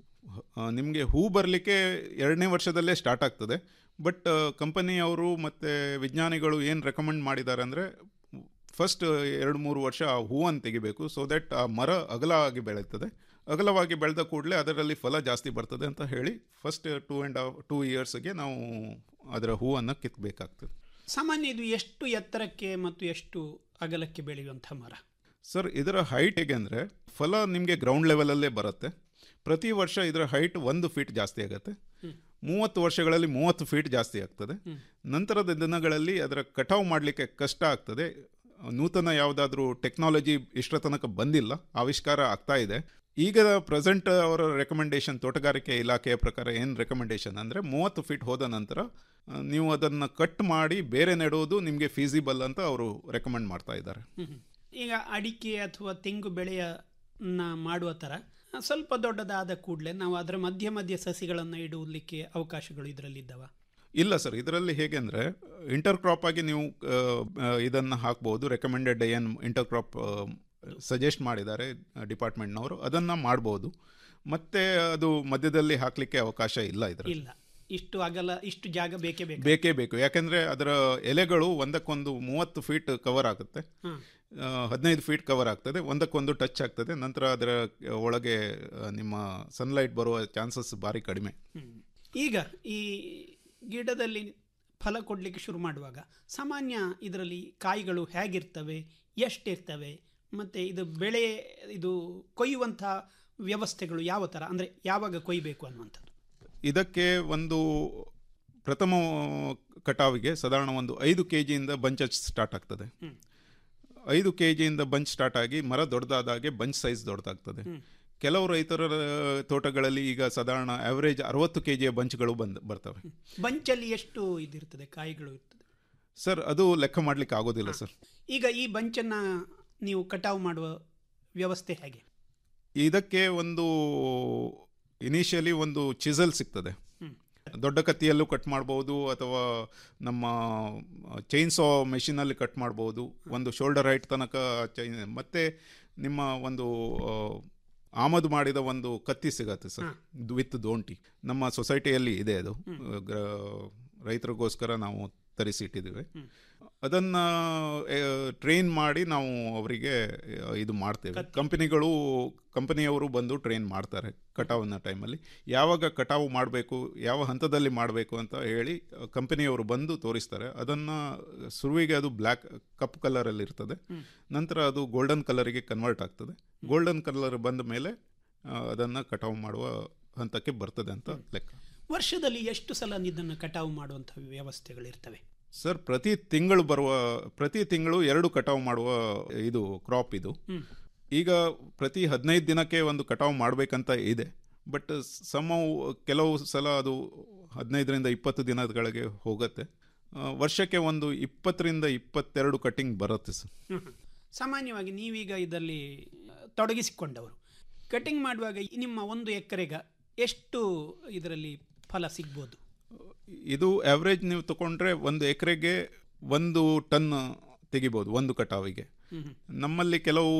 ನಿಮಗೆ ಹೂ ಬರಲಿಕ್ಕೆ ಎರಡನೇ ವರ್ಷದಲ್ಲೇ ಸ್ಟಾರ್ಟ್ ಆಗ್ತದೆ ಬಟ್ ಕಂಪನಿಯವರು ಮತ್ತು ವಿಜ್ಞಾನಿಗಳು ಏನು ರೆಕಮೆಂಡ್ ಮಾಡಿದ್ದಾರೆ ಅಂದರೆ ಫಸ್ಟ್ ಎರಡು ಮೂರು ವರ್ಷ ಆ ಹೂವನ್ನು ತೆಗಿಬೇಕು ಸೊ ದಟ್ ಆ ಮರ ಅಗಲ ಆಗಿ ಬೆಳೆಯುತ್ತದೆ ಅಗಲವಾಗಿ ಬೆಳೆದ ಕೂಡಲೇ ಅದರಲ್ಲಿ ಫಲ ಜಾಸ್ತಿ ಬರ್ತದೆ ಅಂತ ಹೇಳಿ ಫಸ್ಟ್ ಟೂ ಆ್ಯಂಡ್ ಟೂ ಇಯರ್ಸ್ಗೆ ನಾವು ಅದರ ಹೂವನ್ನು ಕಿತ್ತಬೇಕಾಗ್ತದೆ ಸಾಮಾನ್ಯ ಇದು ಎಷ್ಟು ಎತ್ತರಕ್ಕೆ ಮತ್ತು ಎಷ್ಟು ಅಗಲಕ್ಕೆ ಬೆಳೆಯುವಂಥ ಮರ ಸರ್ ಇದರ ಹೈಟ್ ಹೇಗೆ ಅಂದರೆ ಫಲ ನಿಮಗೆ ಗ್ರೌಂಡ್ ಲೆವೆಲಲ್ಲೇ ಬರುತ್ತೆ ಪ್ರತಿ ವರ್ಷ ಇದರ ಹೈಟ್ ಒಂದು ಫೀಟ್ ಜಾಸ್ತಿ ಆಗುತ್ತೆ ಮೂವತ್ತು ವರ್ಷಗಳಲ್ಲಿ ಮೂವತ್ತು ಫೀಟ್ ಜಾಸ್ತಿ ಆಗ್ತದೆ ನಂತರದ ದಿನಗಳಲ್ಲಿ ಅದರ ಕಟಾವು ಮಾಡಲಿಕ್ಕೆ ಕಷ್ಟ ಆಗ್ತದೆ ನೂತನ ಯಾವುದಾದ್ರೂ ಟೆಕ್ನಾಲಜಿ ಇಷ್ಟರ ತನಕ ಬಂದಿಲ್ಲ ಆವಿಷ್ಕಾರ ಆಗ್ತಾ ಇದೆ ಈಗ ಪ್ರೆಸೆಂಟ್ ಅವರ ರೆಕಮೆಂಡೇಶನ್ ತೋಟಗಾರಿಕೆ ಇಲಾಖೆಯ ಪ್ರಕಾರ ಏನು ರೆಕಮೆಂಡೇಶನ್ ಅಂದರೆ ಮೂವತ್ತು ಫೀಟ್ ಹೋದ ನಂತರ ಆ, ನೀವು ಅದನ್ನು ಕಟ್ ಮಾಡಿ ಬೇರೆ ನೆಡೋದು ನಿಮಗೆ ಫೀಸಿಬಲ್ ಅಂತ ಅವರು ರೆಕಮೆಂಡ್ ಮಾಡ್ತಾ ಇದ್ದಾರೆ ಈಗ ಅಡಿಕೆ ಅಥವಾ ತೆಂಗು ಬೆಳೆಯನ್ನ ಮಾಡುವ ಥರ ಸ್ವಲ್ಪ ದೊಡ್ಡದಾದ ಕೂಡಲೇ ನಾವು ಅದರ ಮಧ್ಯ ಮಧ್ಯ ಸಸಿಗಳನ್ನು ಇಡುವುದಕ್ಕೆ ಅವಕಾಶಗಳು ಇದರಲ್ಲಿದ್ದಾವ ಇಲ್ಲ ಸರ್ ಇದರಲ್ಲಿ ಹೇಗೆ ಅಂದರೆ ಇಂಟರ್ ಕ್ರಾಪ್ ಆಗಿ ನೀವು ಇದನ್ನು ಹಾಕ್ಬೋದು ರೆಕಮೆಂಡೆಡ್ ಏನು ಇಂಟರ್ ಕ್ರಾಪ್ ಸಜೆಸ್ಟ್ ಮಾಡಿದ್ದಾರೆ ಡಿಪಾರ್ಟ್ಮೆಂಟ್ನವರು ಅದನ್ನು ಮಾಡ್ಬೋದು ಮತ್ತೆ ಅದು ಮಧ್ಯದಲ್ಲಿ ಹಾಕಲಿಕ್ಕೆ ಅವಕಾಶ ಇಲ್ಲ ಇದರಲ್ಲಿ ಇಲ್ಲ ಇಷ್ಟು ಅಗಲ ಇಷ್ಟು ಜಾಗ ಬೇಕೇ ಬೇಕು ಬೇಕೇ ಬೇಕು ಯಾಕೆಂದರೆ ಅದರ ಎಲೆಗಳು ಒಂದಕ್ಕೊಂದು ಮೂವತ್ತು ಫೀಟ್ ಕವರ್ ಆಗುತ್ತೆ ಹ್ಮ್. ಆ, ಹದಿನೈದು ಫೀಟ್ ಕವರ್ ಆಗ್ತದೆ ಒಂದಕ್ಕೊಂದು ಟಚ್ ಆಗ್ತದೆ ನಂತರ ಅದರ ಒಳಗೆ ಆ, ನಿಮ್ಮ ಸನ್ಲೈಟ್ ಬರುವ ಚಾನ್ಸಸ್ ಭಾರಿ ಕಡಿಮೆ ಈಗ ಈ ಗಿಡದಲ್ಲಿ ಫಲ ಕೊಡಲಿಕ್ಕೆ ಶುರು ಮಾಡುವಾಗ ಸಾಮಾನ್ಯ ಇದರಲ್ಲಿ ಕಾಯಿಗಳು ಹೇಗಿರ್ತವೆ ಎಷ್ಟಿರ್ತವೆ ಮತ್ತು ಇದು ಬೆಳೆ ಇದು ಕೊಯ್ಯುವಂಥ ವ್ಯವಸ್ಥೆಗಳು ಯಾವ ಥರ ಅಂದರೆ ಯಾವಾಗ ಕೊಯ್ಯಬೇಕು ಅನ್ನುವಂಥದ್ದು ಇದಕ್ಕೆ ಒಂದು ಪ್ರಥಮ ಕಟಾವಿಗೆ ಸಾಧಾರಣ ಒಂದು ಐದು ಕೆ ಜಿಯಿಂದ ಬಂಚ್ ಸ್ಟಾರ್ಟ್ ಆಗ್ತದೆ ಐದು ಕೆ ಜಿಯಿಂದ ಬಂಚ್ ಸ್ಟಾರ್ಟ್ ಆಗಿ ಮರ ದೊಡ್ಡದಾದಾಗೆ ಬಂಚ್ ಸೈಜ್ ದೊಡ್ಡದಾಗ್ತದೆ ಕೆಲವು ರೈತರ ತೋಟಗಳಲ್ಲಿ ಈಗ ಸಾಧಾರಣ ಆವರೇಜ್ ಅರವತ್ತು ಕೆ ಜಿಯ ಬಂಚ್ಗಳು ಬಂದ್ ಬರ್ತವೆ ಬಂಚಲ್ಲಿ ಎಷ್ಟು ಇದಿರ್ತದೆ ಕಾಯಿಗಳು ಇರ್ತದೆ ಸರ್ ಅದು ಲೆಕ್ಕ ಮಾಡಲಿಕ್ಕೆ ಆಗೋದಿಲ್ಲ ಸರ್ ಈಗ ಈ ಬಂಚನ್ನು ನೀವು ಕಟಾವು ಮಾಡುವ ವ್ಯವಸ್ಥೆ ಹೇಗೆ ಇದಕ್ಕೆ ಒಂದು ಇನಿಷಿಯಲಿ ಒಂದು ಚಿಸಲ್ ಸಿಗ್ತದೆ ದೊಡ್ಡ ಕತ್ತಿಯಲ್ಲೂ ಕಟ್ ಮಾಡ್ಬೋದು ಅಥವಾ ನಮ್ಮ ಚೈನ್ ಸಾ ಮೆಷಿನಲ್ಲಿ ಕಟ್ ಮಾಡ್ಬೋದು ಒಂದು ಶೋಲ್ಡರ್ ಹೈಟ್ ತನಕ ಚೈನ್ ಮತ್ತೆ ನಿಮ್ಮ ಒಂದು ಆ, ಆಮದು ಮಾಡಿದ ಒಂದು ಕತ್ತಿ ಸಿಗತ್ತೆ ಸರ್ ವಿತ್ ದೋಂಟಿ ನಮ್ಮ ಸೊಸೈಟಿಯಲ್ಲಿ ಇದೆ ಅದು ಗ್ರ- ರೈತರಿಗೋಸ್ಕರ ನಾವು ತರಿಸಿ ಇಟ್ಟಿದ್ದೀವಿ ಅದನ್ನ ಟ್ರೈನ್ ಮಾಡಿ ನಾವು ಅವರಿಗೆ ಇದು ಮಾಡ್ತೇವೆ ಕಂಪನಿಗಳು ಕಂಪನಿಯವರು ಬಂದು ಟ್ರೈನ್ ಮಾಡ್ತಾರೆ ಕಟಾವಿನ ಟೈಮಲ್ಲಿ ಯಾವಾಗ ಕಟಾವು ಮಾಡಬೇಕು ಯಾವ ಹಂತದಲ್ಲಿ ಮಾಡಬೇಕು ಅಂತ ಹೇಳಿ ಕಂಪನಿಯವರು ಬಂದು ತೋರಿಸ್ತಾರೆ ಅದನ್ನು ಸುರುವಿಗೆ ಅದು ಬ್ಲ್ಯಾಕ್ ಕಪ್ ಕಲರಲ್ಲಿ ಇರ್ತದೆ ನಂತರ ಅದು ಗೋಲ್ಡನ್ ಕಲರಿಗೆ ಕನ್ವರ್ಟ್ ಆಗ್ತದೆ ಗೋಲ್ಡನ್ ಕಲರ್ ಬಂದ ಮೇಲೆ ಅದನ್ನು ಕಟಾವು ಮಾಡುವ ಹಂತಕ್ಕೆ ಬರ್ತದೆ ಅಂತ ಲೆಕ್ಕ ವರ್ಷದಲ್ಲಿ ಎಷ್ಟು ಸಲ ಇದನ್ನು ಕಟಾವು ಮಾಡುವಂಥ ವ್ಯವಸ್ಥೆಗಳಿರ್ತವೆ ಸರ್ ಪ್ರತಿ ತಿಂಗಳು ಬರುವ ಪ್ರತಿ ತಿಂಗಳು ಎರಡು ಕಟಾವು ಮಾಡುವ ಇದು ಕ್ರಾಪ್ ಇದು ಹ್ಮ್. ಈಗ ಪ್ರತಿ ಹದಿನೈದು ದಿನಕ್ಕೆ ಒಂದು ಕಟಾವು ಮಾಡಬೇಕಂತ ಇದೆ ಬಟ್ ಸಮ ಕೆಲವು ಸಲ ಅದು ಹದಿನೈದರಿಂದ ಇಪ್ಪತ್ತು ದಿನಗಳಿಗೆ ಹೋಗುತ್ತೆ ಆ, ವರ್ಷಕ್ಕೆ ಒಂದು ಇಪ್ಪತ್ತರಿಂದ ಇಪ್ಪತ್ತೆರಡು ಕಟ್ಟಿಂಗ್ ಬರುತ್ತೆ ಸರ್ ಹ್ಮ್. ಸಾಮಾನ್ಯವಾಗಿ ನೀವೀಗ ಇದರಲ್ಲಿ ಆ, ತೊಡಗಿಸಿಕೊಂಡವರು ಕಟಿಂಗ್ ಮಾಡುವಾಗ ಈ ನಿಮ್ಮ ಒಂದು ಎಕರೆಗ ಎಷ್ಟು ಇದರಲ್ಲಿ ಫಲ ಸಿಗ್ಬೋದು ಇದು ಆವ್ರೇಜ್ ನೀವು ತಗೊಂಡ್ರೆ ಒಂದು ಎಕರೆಗೆ ಒಂದು ಟನ್ ತೆಗಿಬೋದು ಒಂದು ಕಟಾವಿಗೆ ಹ್ಮ್. ನಮ್ಮಲ್ಲಿ ಕೆಲವು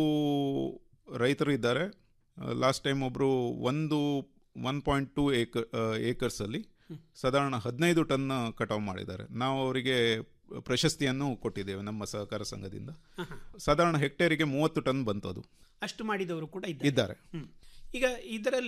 ರೈತರು ಇದ್ದಾರೆ ಲಾಸ್ಟ್ ಟೈಮ್ ಒಬ್ಬರು ಒಂದು ಒನ್ ಪಾಯಿಂಟ್ ಟೂ ಏಕರ್ ಏಕರ್ಸಲ್ಲಿ ಸಾಧಾರಣ ಹದಿನೈದು ಟನ್ ಕಟಾವು ಮಾಡಿದ್ದಾರೆ ನಾವು ಅವರಿಗೆ ಪ್ರಶಸ್ತಿಯನ್ನು ಕೊಟ್ಟಿದ್ದೇವೆ ನಮ್ಮ ಸಹಕಾರ ಸಂಘದಿಂದ ಆಹಾ. ಸಾಧಾರಣ ಹೆಕ್ಟೇರಿಗೆ ಮೂವತ್ತು ಟನ್ ಬಂತು ಅದು ಅಷ್ಟು ಮಾಡಿದವರು ಕೂಡ ಇದ್ದಾರೆ ಹ್ಮ್. ಈಗ ಇದರಲ್ಲಿ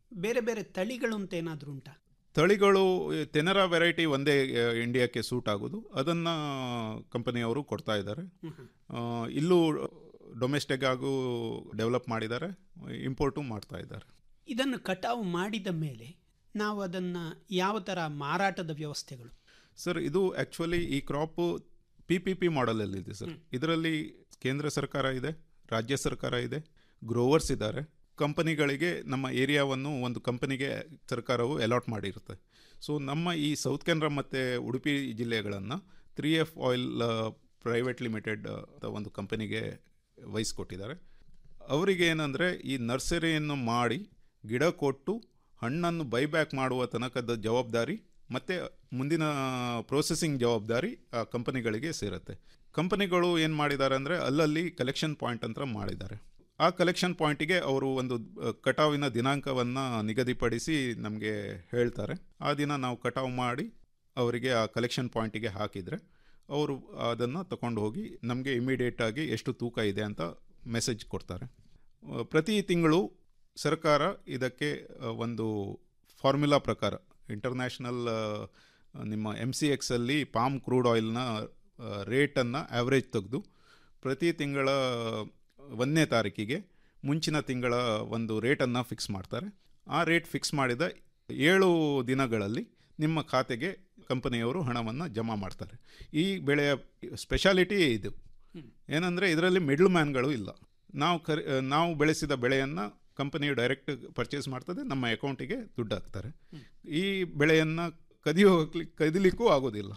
ಬೇರೆ ಬೇರೆ ತಳಿಗಳು ಅಂತ ಏನಾದರೂ ಉಂಟಾ ತಳಿಗಳು ತೆನರ ವೆರೈಟಿ ಒಂದೇ ಆ, ಇಂಡಿಯಾಕ್ಕೆ ಸೂಟ್ ಆಗೋದು ಅದನ್ನು ಕಂಪನಿಯವರು ಕೊಡ್ತಾ ಇದ್ದಾರೆ ಆ, ಇಲ್ಲೂ ಡೊಮೆಸ್ಟಿಕ್ ಆಗು ಡೆವಲಪ್ ಮಾಡಿದ್ದಾರೆ ಇಂಪೋರ್ಟು ಮಾಡ್ತಾ ಇದ್ದಾರೆ ಇದನ್ನು ಕಟಾವು ಮಾಡಿದ ಮೇಲೆ ನಾವು ಅದನ್ನು ಯಾವ ಥರ ಮಾರಾಟದ ವ್ಯವಸ್ಥೆಗಳು ಸರ್ ಇದು ಆ್ಯಕ್ಚುಲಿ ಈ ಕ್ರಾಪು ಪಿ ಪಿ ಪಿ ಮಾಡೆಲಲ್ಲಿದೆ ಸರ್ ಇದರಲ್ಲಿ ಕೇಂದ್ರ ಸರ್ಕಾರ ಇದೆ ರಾಜ್ಯ ಸರ್ಕಾರ ಇದೆ ಗ್ರೋವರ್ಸ್ ಇದ್ದಾರೆ ಕಂಪನಿಗಳಿಗೆ ನಮ್ಮ ಏರಿಯಾವನ್ನು ಒಂದು ಕಂಪನಿಗೆ ಸರ್ಕಾರವು ಅಲಾಟ್ ಮಾಡಿರುತ್ತೆ ಸೊ ನಮ್ಮ ಈ ಸೌತ್ ಕೆನರಾ ಮತ್ತು ಉಡುಪಿ ಜಿಲ್ಲೆಗಳನ್ನು three F oil private limited ಒಂದು ಕಂಪನಿಗೆ ವಹಿಸ್ಕೊಟ್ಟಿದ್ದಾರೆ ಅವರಿಗೆ ಏನಂದರೆ ಈ ನರ್ಸರಿಯನ್ನು ಮಾಡಿ ಗಿಡ ಕೊಟ್ಟು ಹಣ್ಣನ್ನು ಬೈಬ್ಯಾಕ್ ಮಾಡುವ ತನಕದ ಜವಾಬ್ದಾರಿ ಮತ್ತು ಮುಂದಿನ ಪ್ರೋಸೆಸಿಂಗ್ ಜವಾಬ್ದಾರಿ ಆ ಕಂಪನಿಗಳಿಗೆ ಸೇರುತ್ತೆ ಕಂಪನಿಗಳು ಏನು ಮಾಡಿದ್ದಾರೆ ಅಂದರೆ ಅಲ್ಲಲ್ಲಿ ಕಲೆಕ್ಷನ್ ಪಾಯಿಂಟ್ ಅಂತ ಮಾಡಿದ್ದಾರೆ ಆ ಕಲೆಕ್ಷನ್ ಪಾಯಿಂಟಿಗೆ ಅವರು ಒಂದು ಅ, ಕಟಾವಿನ ದಿನಾಂಕವನ್ನು ನಿಗದಿಪಡಿಸಿ ನಮಗೆ ಹೇಳ್ತಾರೆ ಆ ದಿನ ನಾವು ಕಟಾವು ಮಾಡಿ ಅವರಿಗೆ ಆ ಕಲೆಕ್ಷನ್ ಪಾಯಿಂಟಿಗೆ ಹಾಕಿದರೆ ಅವರು ಅದನ್ನು ತಗೊಂಡು ಹೋಗಿ ನಮಗೆ ಇಮಿಡಿಯೇಟಾಗಿ ಎಷ್ಟು ತೂಕ ಇದೆ ಅಂತ ಮೆಸೇಜ್ ಕೊಡ್ತಾರೆ ಅ, ಪ್ರತಿ ತಿಂಗಳು ಸರ್ಕಾರ ಇದಕ್ಕೆ ಅ, ಒಂದು ಫಾರ್ಮುಲಾ ಪ್ರಕಾರ ಇಂಟರ್ನ್ಯಾಷನಲ್ ನಿಮ್ಮ ಎಮ್ ಸಿ ಎಕ್ಸಲ್ಲಿ ಪಾಮ್ ಕ್ರೂಡ್ ಆಯಿಲ್ನ ರೇಟನ್ನು ಆ್ಯಾವ್ರೇಜ್ ತೆಗೆದು ಪ್ರತಿ ತಿಂಗಳ ಒಂದನೇ ತಾರೀಕಿಗೆ ಮುಂಚಿನ ತಿಂಗಳ ಒಂದು ರೇಟನ್ನು ಫಿಕ್ಸ್ ಮಾಡ್ತಾರೆ ಆ ರೇಟ್ ಫಿಕ್ಸ್ ಮಾಡಿದ ಏಳು ದಿನಗಳಲ್ಲಿ ನಿಮ್ಮ ಖಾತೆಗೆ ಕಂಪನಿಯವರು ಹಣವನ್ನು ಜಮಾ ಮಾಡ್ತಾರೆ ಈ ಬೆಳೆಯ ಸ್ಪೆಷಾಲಿಟಿ ಇದು ಏನಂದರೆ ಇದರಲ್ಲಿ ಮಿಡ್ಲ್ ಮ್ಯಾನ್ಗಳು ಇಲ್ಲ ನಾವು ಕರಿ ನಾವು ಬೆಳೆಸಿದ ಬೆಳೆಯನ್ನು ಕಂಪನಿಯು ಡೈರೆಕ್ಟ್ ಪರ್ಚೇಸ್ ಮಾಡ್ತದೆ ನಮ್ಮ ಅಕೌಂಟಿಗೆ ದುಡ್ಡು ಹಾಕ್ತಾರೆ ಈ ಬೆಳೆಯನ್ನು ಕದಿಯೋ ಕದಿಲಿಕ್ಕೂ ಆಗೋದಿಲ್ಲ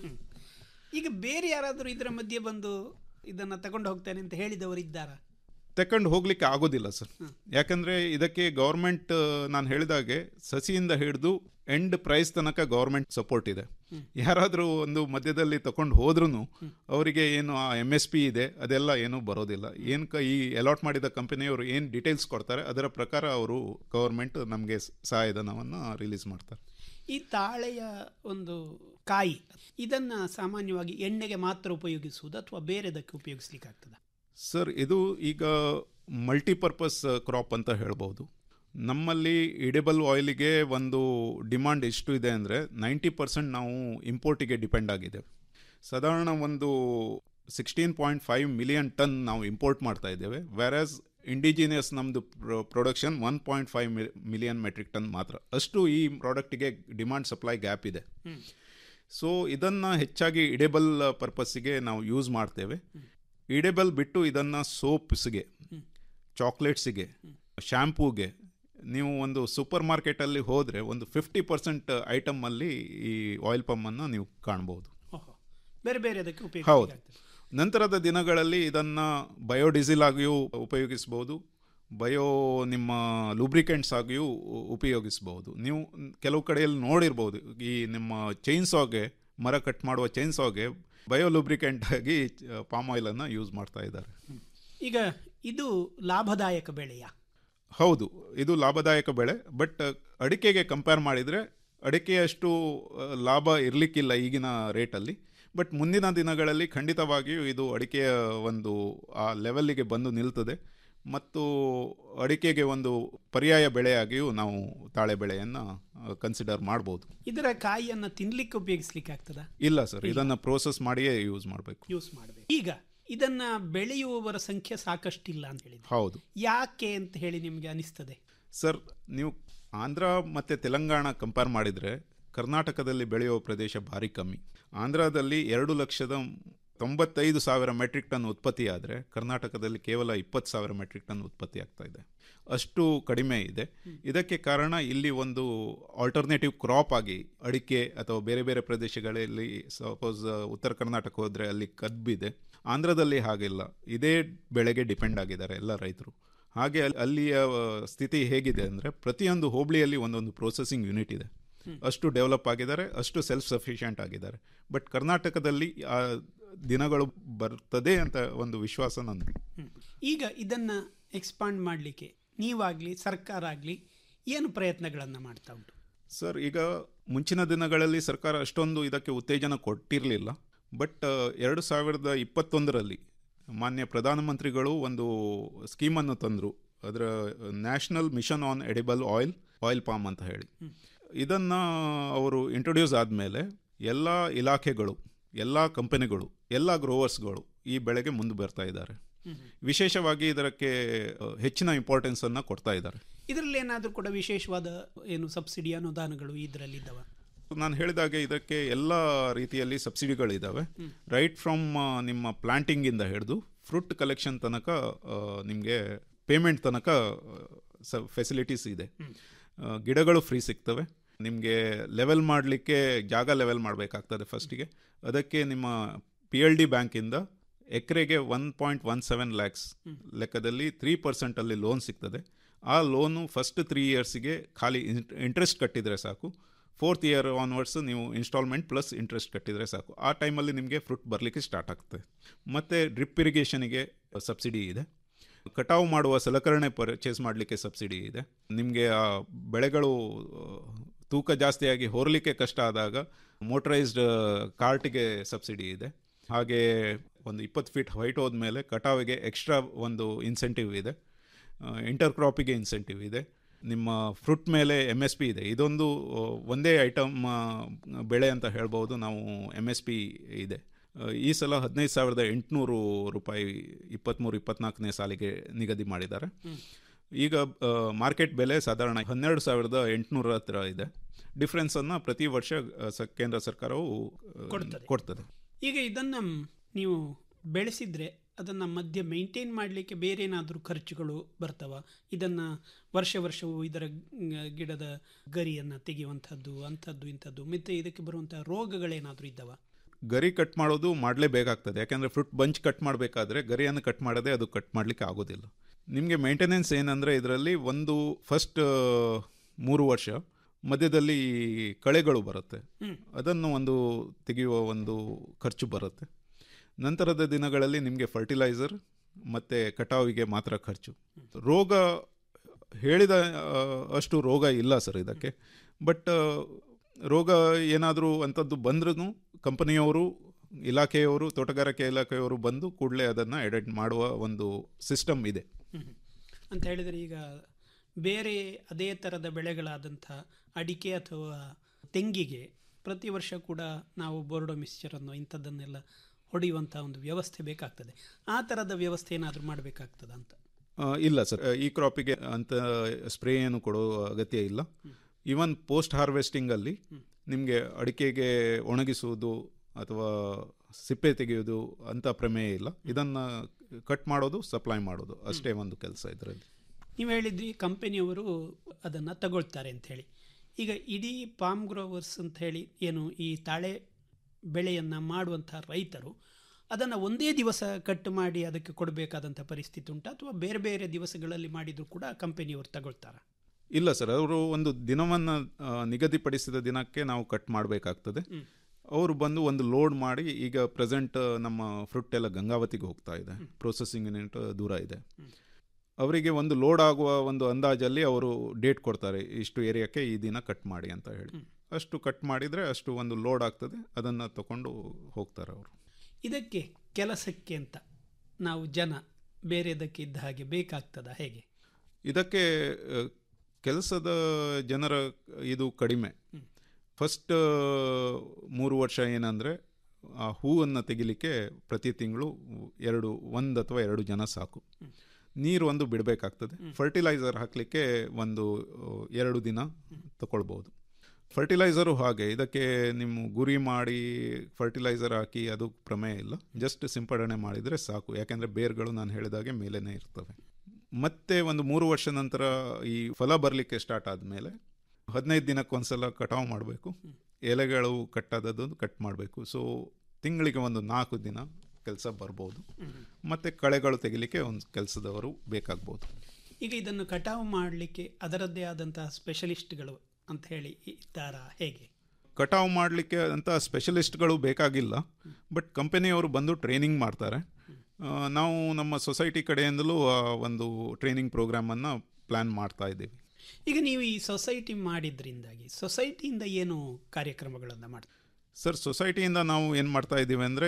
ಈಗ ಬೇರೆ ಯಾರಾದರೂ ಇದರ ಮಧ್ಯೆ ಬಂದು ಇದನ್ನು ತಗೊಂಡು ಹೋಗ್ತೇನೆ ಅಂತ ಹೇಳಿದವರು ಇದ್ದಾರಾ ತಕೊಂಡು ಹೋಗ್ಲಿಕ್ಕೆ ಆಗೋದಿಲ್ಲ ಸರ್ ಯಾಕಂದ್ರೆ ಇದಕ್ಕೆ ಗೌರ್ಮೆಂಟ್ ನಾನು ಹೇಳಿದಾಗೆ ಸಸಿಯಿಂದ ಹಿಡಿದು ಎಂಡ್ ಪ್ರೈಸ್ ತನಕ ಗೌರ್ಮೆಂಟ್ ಸಪೋರ್ಟ್ ಇದೆ ಯಾರಾದರೂ ಒಂದು ಮಧ್ಯದಲ್ಲಿ ತಗೊಂಡು ಹೋದ್ರೂ ಅವರಿಗೆ ಏನು ಆ ಎಮ್ ಎಸ್ ಪಿ ಇದೆ ಅದೆಲ್ಲ ಏನೂ ಬರೋದಿಲ್ಲ ಏನು ಕ ಈ ಅಲಾಟ್ ಮಾಡಿದ ಕಂಪನಿಯವರು ಏನು ಡೀಟೇಲ್ಸ್ ಕೊಡ್ತಾರೆ ಅದರ ಪ್ರಕಾರ ಅವರು ಗೌರ್ಮೆಂಟ್ ನಮಗೆ ಸಹಾಯಧನವನ್ನು ರಿಲೀಸ್ ಮಾಡ್ತಾರೆ ಈ ತಾಳೆಯ ಒಂದು ಕಾಯಿ ಇದನ್ನು ಸಾಮಾನ್ಯವಾಗಿ ಎಣ್ಣೆಗೆ ಮಾತ್ರ ಉಪಯೋಗಿಸುವುದು ಅಥವಾ ಬೇರೆದಕ್ಕೆ ಉಪಯೋಗಿಸ್ಲಿಕ್ಕಾಗ್ತದ ಸರ್ ಇದು ಈಗ ಮಲ್ಟಿಪರ್ಪಸ್ ಕ್ರಾಪ್ ಅಂತ ಹೇಳ್ಬೋದು ನಮ್ಮಲ್ಲಿ ಇಡೇಬಲ್ ಆಯಿಲಿಗೆ ಒಂದು ಡಿಮಾಂಡ್ ಎಷ್ಟು ಇದೆ ಅಂದರೆ ನೈಂಟಿ ಪರ್ಸೆಂಟ್ ನಾವು ಇಂಪೋರ್ಟಿಗೆ ಡಿಪೆಂಡ್ ಆಗಿದೆ ಸಾಧಾರಣ ಒಂದು sixteen point five million ton ನಾವು ಇಂಪೋರ್ಟ್ ಮಾಡ್ತಾ ಇದ್ದೇವೆ ವ್ಯಾರಾಸ್ ಇಂಡಿಜಿನಿಯಸ್ ನಮ್ಮದು production one point five million metric ton ಮಾತ್ರ ಅಷ್ಟು ಈ ಪ್ರಾಡಕ್ಟಿಗೆ ಡಿಮಾಂಡ್ ಸಪ್ಲೈ ಗ್ಯಾಪ್ ಇದೆ ಸೊ ಇದನ್ನು ಹೆಚ್ಚಾಗಿ ಇಡೇಬಲ್ ಪರ್ಪಸ್ಸಿಗೆ ನಾವು ಯೂಸ್ ಮಾಡ್ತೇವೆ ಇಡೇಬಲ್ ಬಿಟ್ಟು ಇದನ್ನು ಸೋಪ್ಸ್ಗೆ ಚಾಕ್ಲೇಟ್ಸಿಗೆ ಶ್ಯಾಂಪೂಗೆ ನೀವು ಒಂದು ಸೂಪರ್ ಮಾರ್ಕೆಟಲ್ಲಿ ಹೋದರೆ ಒಂದು ಫಿಫ್ಟಿ ಪರ್ಸೆಂಟ್ ಐಟಮಲ್ಲಿ ಈ ಆಯಿಲ್ ಪಂಪನ್ನು ನೀವು ಕಾಣ್ಬೋದು ಬೇರೆ ಬೇರೆ ಅದಕ್ಕೆ ಹೌದು ಉಪಯೋಗ ನಂತರದ ದಿನಗಳಲ್ಲಿ ಇದನ್ನು ಬಯೋಡೀಸೆಲ್ ಆಗಿಯೂ ಉಪಯೋಗಿಸ್ಬೋದು ಬಯೋ ನಿಮ್ಮ ಲೂಬ್ರಿಕೆಂಟ್ಸ್ ಆಗಿಯೂ ಉ- ಉಪಯೋಗಿಸ್ಬೋದು ನೀವು ಕೆಲವು ಕಡೆಯಲ್ಲಿ ನೋಡಿರ್ಬೋದು ಈ ನಿಮ್ಮ ಚೈನ್ಸಾಗೆ ಮರ ಕಟ್ ಮಾಡುವ ಚೈನ್ಸಾಗೆ ಬಯೋ ಲೂಬ್ರಿಕೆಂಟ್ ಆಗಿ ಪಾಮ್ ಆಯಿಲನ್ನು ಯೂಸ್ ಮಾಡ್ತಾ ಇದ್ದಾರೆ ಈಗ ಇದು ಲಾಭದಾಯಕ ಬೆಳೆಯ ಹೌದು ಇದು ಲಾಭದಾಯಕ ಬೆಳೆ ಬಟ್ ಅಡಿಕೆಗೆ ಕಂಪೇರ್ ಮಾಡಿದರೆ ಅಡಿಕೆಯಷ್ಟು ಆ, ಲಾಭ ಇರಲಿಕ್ಕಿಲ್ಲ ಈಗಿನ ರೇಟಲ್ಲಿ ಬಟ್ ಮುಂದಿನ ದಿನಗಳಲ್ಲಿ ಖಂಡಿತವಾಗಿಯೂ ಇದು ಅಡಿಕೆಯ ಒಂದು ಆ ಲೆವೆಲ್ಲಿಗೆ ಬಂದು ನಿಲ್ತದೆ ಮತ್ತು ಅಡಿಕೆಗೆ ಒಂದು ಪರ್ಯಾಯ ಬೆಳೆಯಾಗಿಯೂ ನಾವು ತಾಳೆ ಬೆಳೆಯನ್ನು ಕನ್ಸಿಡರ್ ಮಾಡ್ಬೋದು ಇದರ ಕಾಯಿಯನ್ನು ತಿನ್ಲಿಕ್ಕೆ ಉಪಯೋಗಿಸ್ಲಿಕ್ಕೆ ಆಗ್ತದ ಇಲ್ಲ ಸರ್ ಇದನ್ನು ಪ್ರೋಸೆಸ್ ಮಾಡಿಯೇ ಯೂಸ್ ಮಾಡಬೇಕು ಯೂಸ್ ಮಾಡಬೇಕು ಈಗ ಇದನ್ನ ಬೆಳೆಯುವವರ ಸಂಖ್ಯೆ ಸಾಕಷ್ಟಿಲ್ಲ ಅಂತ ಹೇಳಿದ್ರೆ ಹೌದು ಯಾಕೆ ಅಂತ ಹೇಳಿ ನಿಮಗೆ ಅನಿಸ್ತದೆ ಸರ್ ನೀವು ಆಂಧ್ರ ಮತ್ತು ತೆಲಂಗಾಣ ಕಂಪೇರ್ ಮಾಡಿದರೆ ಕರ್ನಾಟಕದಲ್ಲಿ ಬೆಳೆಯುವ ಪ್ರದೇಶ ಭಾರಿ ಕಮ್ಮಿ ಆಂಧ್ರದಲ್ಲಿ ಎರಡು ಲಕ್ಷದ ತೊಂಬತ್ತೈದು ಸಾವಿರ ಮೆಟ್ರಿಕ್ ಟನ್ ಉತ್ಪತ್ತಿ ಆದರೆ ಕರ್ನಾಟಕದಲ್ಲಿ ಕೇವಲ ಇಪ್ಪತ್ತು ಸಾವಿರ ಮೆಟ್ರಿಕ್ ಟನ್ ಉತ್ಪತ್ತಿ ಆಗ್ತಾ ಇದೆ ಅಷ್ಟು ಕಡಿಮೆ ಇದೆ ಇದಕ್ಕೆ ಕಾರಣ ಇಲ್ಲಿ ಒಂದು ಆಲ್ಟರ್ನೇಟಿವ್ ಕ್ರಾಪ್ ಆಗಿ ಅಡಿಕೆ ಅಥವಾ ಬೇರೆ ಬೇರೆ ಪ್ರದೇಶಗಳಲ್ಲಿ ಸಪೋಸ್ ಉತ್ತರ ಕರ್ನಾಟಕ ಹೋದರೆ ಅಲ್ಲಿ ಕಬ್ಬಿದೆ ಆಂಧ್ರದಲ್ಲಿ ಹಾಗಿಲ್ಲ ಇದೇ ಬೆಳೆಗೆ ಡಿಪೆಂಡ್ ಆಗಿದ್ದಾರೆ ಎಲ್ಲ ರೈತರು ಹಾಗೆ ಅಲ್- ಅಲ್ಲಿಯ ಆ, ಸ್ಥಿತಿ ಹೇಗಿದೆ ಅಂದರೆ ಪ್ರತಿಯೊಂದು ಹೋಬಳಿಯಲ್ಲಿ ಒಂದೊಂದು ಪ್ರೊಸೆಸಿಂಗ್ ಯೂನಿಟ್ ಇದೆ ಅಷ್ಟು ಡೆವಲಪ್ ಆಗಿದ್ದಾರೆ ಅಷ್ಟು ಸೆಲ್ಫ್ ಸಫಿಷಿಯೆಂಟ್ ಆಗಿದ್ದಾರೆ ಬಟ್ ಕರ್ನಾಟಕದಲ್ಲಿ ಆ ದಿನಗಳು ಬರ್ತದೆ ಅಂತ ಒಂದು ವಿಶ್ವಾಸ ನಂದು ಈಗ ಇದನ್ನ ಎಕ್ಸ್ಪಾಂಡ್ ಮಾಡಲಿಕ್ಕೆ ನೀವಾಗ್ಲಿ ಸರ್ಕಾರ ಆಗಲಿ ಏನು ಪ್ರಯತ್ನಗಳನ್ನು ಮಾಡ್ತಾ ಉಂಟು ಸರ್ ಈಗ ಮುಂಚಿನ ದಿನಗಳಲ್ಲಿ ಸರ್ಕಾರ ಅಷ್ಟೊಂದು ಇದಕ್ಕೆ ಉತ್ತೇಜನ ಕೊಟ್ಟಿರಲಿಲ್ಲ ಬಟ್ ಎರಡು ಸಾವಿರದ ಇಪ್ಪತ್ತೊಂದರಲ್ಲಿ ಮಾನ್ಯ ಪ್ರಧಾನಮಂತ್ರಿಗಳು ಒಂದು ಸ್ಕೀಮನ್ನು ತಂದರು ಅದರ national mission on edible oil oil palm ಅಂತ ಹೇಳಿ ಇದನ್ನು ಅವರು ಇಂಟ್ರೊಡ್ಯೂಸ್ ಆದಮೇಲೆ ಎಲ್ಲ ಇಲಾಖೆಗಳು ಎಲ್ಲ ಕಂಪನಿಗಳು ಎಲ್ಲ ಗ್ರೋವರ್ಸ್ಗಳು ಈ ಬೆಳೆಗೆ ಮುಂದೆ ಬರ್ತಾ ಇದ್ದಾರೆ ವಿಶೇಷವಾಗಿ ಇದಕ್ಕೆ ಆ, ಹೆಚ್ಚಿನ ಇಂಪಾರ್ಟೆನ್ಸನ್ನು ಕೊಡ್ತಾ ಇದ್ದಾರೆ ಇದರಲ್ಲಿ ಏನಾದರೂ ಕೂಡ ವಿಶೇಷವಾದ ಏನು ಸಬ್ಸಿಡಿ ಅನುದಾನಗಳು ಇದರಲ್ಲಿ ಇದ್ದಾವ ನಾನು ಹೇಳಿದಾಗೆ ಇದಕ್ಕೆ ಎಲ್ಲ ರೀತಿಯಲ್ಲಿ ಸಬ್ಸಿಡಿಗಳಿದ್ದಾವೆ ರೈಟ್ ಫ್ರಮ್ ನಿಮ್ಮ ಪ್ಲಾಂಟಿಂಗಿಂದ ಹಿಡಿದು ಫ್ರೂಟ್ ಕಲೆಕ್ಷನ್ ತನಕ ನಿಮಗೆ ಪೇಮೆಂಟ್ ತನಕ ಸ ಫೆಸಿಲಿಟೀಸ್ ಇದೆ ಆ, ಗಿಡಗಳು ಫ್ರೀ ಸಿಗ್ತವೆ ನಿಮಗೆ ಲೆವೆಲ್ ಮಾಡಲಿಕ್ಕೆ ಜಾಗ ಲೆವೆಲ್ ಮಾಡಬೇಕಾಗ್ತದೆ ಫಸ್ಟಿಗೆ ಅದಕ್ಕೆ ನಿಮ್ಮ ಪಿ ಎಲ್ ಡಿ ಬ್ಯಾಂಕಿಂದ ಎಕರೆಗೆ one point one seven lakhs ಲೆಕ್ಕದಲ್ಲಿ ತ್ರೀ ಪರ್ಸೆಂಟಲ್ಲಿ ಲೋನ್ ಸಿಗ್ತದೆ ಆ ಲೋನು ಫಸ್ಟ್ ತ್ರೀ ಇಯರ್ಸಿಗೆ ಖಾಲಿ ಇಂಟ್ರೆಸ್ಟ್ ಕಟ್ಟಿದರೆ ಸಾಕು ಫೋರ್ತ್ ಇಯರ್ ಆನ್ವರ್ಡ್ಸ್ ನೀವು ಇನ್ಸ್ಟಾಲ್ಮೆಂಟ್ ಪ್ಲಸ್ ಇಂಟ್ರೆಸ್ಟ್ ಕಟ್ಟಿದರೆ ಸಾಕು ಆ ಟೈಮಲ್ಲಿ ನಿಮಗೆ ಫ್ರೂಟ್ ಬರಲಿಕ್ಕೆ ಸ್ಟಾರ್ಟ್ ಆಗ್ತದೆ ಮತ್ತು ಡ್ರಿಪ್ ಇರಿಗೇಷನಿಗೆ ಸಬ್ಸಿಡಿ ಇದೆ ಕಟಾವು ಮಾಡುವ ಸಲಕರಣೆ ಪರ್ಚೇಸ್ ಮಾಡಲಿಕ್ಕೆ ಸಬ್ಸಿಡಿ ಇದೆ ನಿಮಗೆ ಆ ಬೆಳೆಗಳು ಆ, ತೂಕ ಜಾಸ್ತಿಯಾಗಿ ಹೊರಲಿಕ್ಕೆ ಕಷ್ಟ ಆದಾಗ ಮೋಟರೈಸ್ಡ್ ಕಾರ್ಟಿಗೆ ಸಬ್ಸಿಡಿ ಇದೆ ಹಾಗೆ ಒಂದು ಇಪ್ಪತ್ತು ಫೀಟ್ ಹೈಟ್ ಹೋದ್ಮೇಲೆ ಕಟಾವಿಗೆ ಎಕ್ಸ್ಟ್ರಾ ಒಂದು ಇನ್ಸೆಂಟಿವ್ ಇದೆ ಇಂಟರ್ ಕ್ರಾಪಿಗೆ ಇನ್ಸೆಂಟಿವ್ ಇದೆ ನಿಮ್ಮ ಫ್ರೂಟ್ ಮೇಲೆ ಎಮ್ ಎಸ್ ಪಿ ಇದೆ ಇದೊಂದು ಆ, ಒಂದೇ ಐಟಮ್ ಬೆಳೆ ಅಂತ ಹೇಳ್ಬೋದು ನಾವು ಎಮ್ ಎಸ್ ಪಿ ಇದೆ ಆ, ಈ ಸಲ ಹದಿನೈದು ಸಾವಿರದ ಎಂಟುನೂರು ರೂಪಾಯಿ ಇಪ್ಪತ್ತ್ಮೂರು ಇಪ್ಪತ್ನಾಲ್ಕನೇ ಸಾಲಿಗೆ ನಿಗದಿ ಮಾಡಿದ್ದಾರೆ ಈಗ ಮಾರ್ಕೆಟ್ ಬೆಲೆ ಸಾಧಾರಣ ಹನ್ನೆರಡು ಸಾವಿರದ ಎಂಟುನೂರ ಹತ್ರ ಇದೆ ಡಿಫ್ರೆನ್ಸನ್ನು ಪ್ರತಿ ವರ್ಷ ಆ, ಸ- ಕೇಂದ್ರ ಸರ್ಕಾರವು ಆ, ಕೊಡ್ತದೆ. ಕೊಡ್ತದೆ ಈಗ ಇದನ್ನು ನೀವು ಬೆಳೆಸಿದ್ರೆ ಅದನ್ನು ಮಧ್ಯೆ ಮೇಂಟೈನ್ ಮಾಡಲಿಕ್ಕೆ ಬೇರೆ ಏನಾದರೂ ಖರ್ಚುಗಳು ಬರ್ತವ ಇದನ್ನು ವರ್ಷ ವರ್ಷವೂ ಇದರ ಗ್- ಗಿಡದ ಗರಿಯನ್ನು ತೆಗೆಯುವಂಥದ್ದು ಅಂಥದ್ದು ಇಂಥದ್ದು ಮತ್ತು ಇದಕ್ಕೆ ಬರುವಂಥ ರೋಗಗಳೇನಾದರೂ ಇದ್ದಾವ ಗರಿ ಕಟ್ ಮಾಡೋದು ಮಾಡಲೇಬೇಕಾಗ್ತದೆ ಯಾಕೆಂದರೆ ಫ್ರೂಟ್ ಬಂಚ್ ಕಟ್ ಮಾಡಬೇಕಾದ್ರೆ ಗರಿಯನ್ನು ಕಟ್ ಮಾಡದೆ ಅದು ಕಟ್ ಮಾಡಲಿಕ್ಕೆ ಆಗೋದಿಲ್ಲ ನಿಮಗೆ ಮೇಂಟೆನೆನ್ಸ್ ಏನಂದರೆ ಇದರಲ್ಲಿ ಒಂದು ಫಸ್ಟ್ ಮೂರು ವರ್ಷ ಮಧ್ಯದಲ್ಲಿ ಕಳೆಗಳು ಬರುತ್ತೆ ಹ್ಮ್. ಅದನ್ನು ಒಂದು ತೆಗೆಯುವ ಒಂದು ಖರ್ಚು ಬರುತ್ತೆ ನಂತರದ ದಿನಗಳಲ್ಲಿ ನಿಮಗೆ ಫರ್ಟಿಲೈಸರ್ ಮತ್ತು ಕಟಾವಿಗೆ ಮಾತ್ರ ಖರ್ಚು ರೋಗ ಹೇಳಿದ ಆ, ಅಷ್ಟು ರೋಗ ಇಲ್ಲ ಸರ್ ಇದಕ್ಕೆ ಬಟ್ ರೋಗ ಏನಾದರೂ ಅಂಥದ್ದು ಬಂದ್ರೂ ಕಂಪನಿಯವರು ಇಲಾಖೆಯವರು ತೋಟಗಾರಿಕೆ ಇಲಾಖೆಯವರು ಬಂದು ಕೂಡಲೇ ಅದನ್ನು ಎಡೆಟ್ ಮಾಡುವ ಒಂದು ಸಿಸ್ಟಮ್ ಇದೆ ಹ್ಮ್. ಅಂತ ಹೇಳಿದರೆ ಈಗ ಬೇರೆ ಅದೇ ಥರದ ಬೆಳೆಗಳಾದಂಥ ಅಡಿಕೆ ಅಥವಾ ತೆಂಗಿಗೆ ಪ್ರತಿ ವರ್ಷ ಕೂಡ ನಾವು ಬೋರ್ಡೋ ಮಿಕ್ಸ್ಚರನ್ನು ಇಂಥದ್ದನ್ನೆಲ್ಲ ಹೊಡೆಯುವಂಥ ಒಂದು ವ್ಯವಸ್ಥೆ ಬೇಕಾಗ್ತದೆ ಆ ಥರದ ವ್ಯವಸ್ಥೆ ಏನಾದರೂ ಮಾಡಬೇಕಾಗ್ತದ ಅಂತ ಆ, ಇಲ್ಲ ಸರ್ ಈ ಕ್ರಾಪಿಗೆ ಅಂತ ಸ್ಪ್ರೇ ಏನು ಕೊಡೋ ಅಗತ್ಯ ಇಲ್ಲ ಈವನ್ ಪೋಸ್ಟ್ ಹಾರ್ವೆಸ್ಟಿಂಗಲ್ಲಿ ನಿಮಗೆ ಅಡಿಕೆಗೆ ಒಣಗಿಸುವುದು ಅಥವಾ ಸಿಪ್ಪೆ ತೆಗೆಯೋದು ಅಂತ ಪ್ರಮೇಯ ಇಲ್ಲ ಇದನ್ನು ಕಟ್ ಮಾಡೋದು ಸಪ್ಲೈ ಮಾಡೋದು ಅಷ್ಟೇ ಒಂದು ಕೆಲಸ ಇದರಲ್ಲಿ ನೀವು ಹೇಳಿದ್ರಿ ಕಂಪನಿಯವರು ಅದನ್ನು ತಗೊಳ್ತಾರೆ ಅಂಥೇಳಿ ಈಗ ಇಡೀ ಪಾಮ್ ಗ್ರೋವರ್ಸ್ ಅಂತ ಹೇಳಿ ಏನು ಈ ತಾಳೆ ಬೆಳೆಯನ್ನು ಮಾಡುವಂಥ ರೈತರು ಅದನ್ನು ಒಂದೇ ದಿವಸ ಕಟ್ ಮಾಡಿ ಅದಕ್ಕೆ ಕೊಡಬೇಕಾದಂಥ ಪರಿಸ್ಥಿತಿ ಉಂಟಾ ಅಥವಾ ಬೇರೆ ಬೇರೆ ದಿವಸಗಳಲ್ಲಿ ಮಾಡಿದರೂ ಕೂಡ ಕಂಪನಿಯವರು ತಗೊಳ್ತಾರ ಇಲ್ಲ ಸರ್ ಅವರು ಒಂದು ದಿನವನ್ನು ಆ, ನಿಗದಿಪಡಿಸಿದ ದಿನಕ್ಕೆ ನಾವು ಕಟ್ ಮಾಡಬೇಕಾಗ್ತದೆ ಅವರು ಬಂದು ಒಂದು ಲೋಡ್ ಮಾಡಿ ಈಗ ಪ್ರೆಸೆಂಟ್ ನಮ್ಮ ಫ್ರೂಟ್ ಎಲ್ಲ ಗಂಗಾವತಿಗೆ ಹೋಗ್ತಾ ಇದೆ ಪ್ರೊಸೆಸಿಂಗ್ ಯೂನಿಟ್ ದೂರ ಇದೆ ಅವರಿಗೆ ಒಂದು ಲೋಡ್ ಆಗುವ ಒಂದು ಅಂದಾಜಲ್ಲಿ ಅವರು ಡೇಟ್ ಕೊಡ್ತಾರೆ ಇಷ್ಟು ಏರಿಯಾಕ್ಕೆ ಈ ದಿನ ಕಟ್ ಮಾಡಿ ಅಂತ ಹೇಳಿ ಅಷ್ಟು ಕಟ್ ಮಾಡಿದರೆ ಅಷ್ಟು ಒಂದು ಲೋಡ್ ಆಗ್ತದೆ ಅದನ್ನು ತಗೊಂಡು ಹೋಗ್ತಾರೆ ಅವರು ಇದಕ್ಕೆ ಕೆಲಸಕ್ಕೆ ಅಂತ ನಾವು ಜನ ಬೇರೆದಕ್ಕೆ ಇದ್ದ ಹಾಗೆ ಬೇಕಾಗ್ತದ ಹೇಗೆ ಇದಕ್ಕೆ ಆ, ಕೆಲಸದ ಜನರ ಇದು ಕಡಿಮೆ ಫಸ್ಟ್ ಮೂರು ವರ್ಷ ಏನಂದರೆ ಆ ಹೂವನ್ನು ತೆಗಿಲಿಕ್ಕೆ ಪ್ರತಿ ತಿಂಗಳು ಎರಡು ಒಂದು ಅಥವಾ ಎರಡು ಜನ ಸಾಕು ನೀರು ಒಂದು ಬಿಡಬೇಕಾಗ್ತದೆ ಫರ್ಟಿಲೈಸರ್ ಹಾಕಲಿಕ್ಕೆ ಒಂದು ಆ, ಎರಡು ದಿನ ತಗೊಳ್ಬೋದು ಫರ್ಟಿಲೈಸರು ಹಾಗೆ ಇದಕ್ಕೆ ನಿಮ್ಮ ಗುರಿ ಮಾಡಿ ಫರ್ಟಿಲೈಸರ್ ಹಾಕಿ ಅದು ಪ್ರಮೇಯ ಇಲ್ಲ ಜಸ್ಟ್ ಸಿಂಪಡಣೆ ಮಾಡಿದರೆ ಸಾಕು ಯಾಕೆಂದರೆ ಬೇರ್ಗಳು ನಾನು ಹೇಳಿದಾಗೆ ಮೇಲೇ ಇರ್ತವೆ ಮತ್ತೆ ಒಂದು ಮೂರು ವರ್ಷ ನಂತರ ಈ ಫಲ ಬರಲಿಕ್ಕೆ ಸ್ಟಾರ್ಟ್ ಆದಮೇಲೆ ಹದಿನೈದು ದಿನಕ್ಕೊಂದ್ಸಲ ಕಟಾವು ಮಾಡಬೇಕು ಎಲೆಗಳು ಕಟ್ಟಾದದ್ದು ಕಟ್ ಮಾಡಬೇಕು ಸೊ ತಿಂಗಳಿಗೆ ಒಂದು ನಾಲ್ಕು ದಿನ ಕೆಲಸ ಬರ್ಬೋದು ಮತ್ತು ಕಳೆಗಳು ತೆಗಿಲಿಕ್ಕೆ ಒಂದು ಕೆಲಸದವರು ಬೇಕಾಗ್ಬೋದು ಈಗ ಇದನ್ನು ಕಟಾವು ಮಾಡಲಿಕ್ಕೆ ಅದರದ್ದೇ ಆದಂತಹ ಸ್ಪೆಷಲಿಸ್ಟ್ಗಳು ಅಂತ ಹೇಳಿ ಇದ್ದಾರಾ ಹೇಗೆ ಕಟಾವು ಮಾಡಲಿಕ್ಕೆ ಅಂತ ಸ್ಪೆಷಲಿಸ್ಟ್ಗಳು ಬೇಕಾಗಿಲ್ಲ ಬಟ್ ಕಂಪನಿಯವರು ಬಂದು ಟ್ರೈನಿಂಗ್ ಮಾಡ್ತಾರೆ ಆ, ನಾವು ನಮ್ಮ ಸೊಸೈಟಿ ಕಡೆಯಿಂದಲೂ ಆ ಒಂದು ಟ್ರೈನಿಂಗ್ ಪ್ರೋಗ್ರಾಮನ್ನು ಪ್ಲ್ಯಾನ್ ಮಾಡ್ತಾ ಇದ್ದೀವಿ ಈಗ ನೀವು ಈ ಸೊಸೈಟಿ ಮಾಡಿದ್ರಿಂದಾಗಿ ಸೊಸೈಟಿಯಿಂದ ಏನು ಕಾರ್ಯಕ್ರಮಗಳನ್ನು ಮಾಡ್ತೀವಿ ಸರ್ ಸೊಸೈಟಿಯಿಂದ ನಾವು ಏನು ಮಾಡ್ತಾ ಇದ್ದೀವಿ ಅಂದರೆ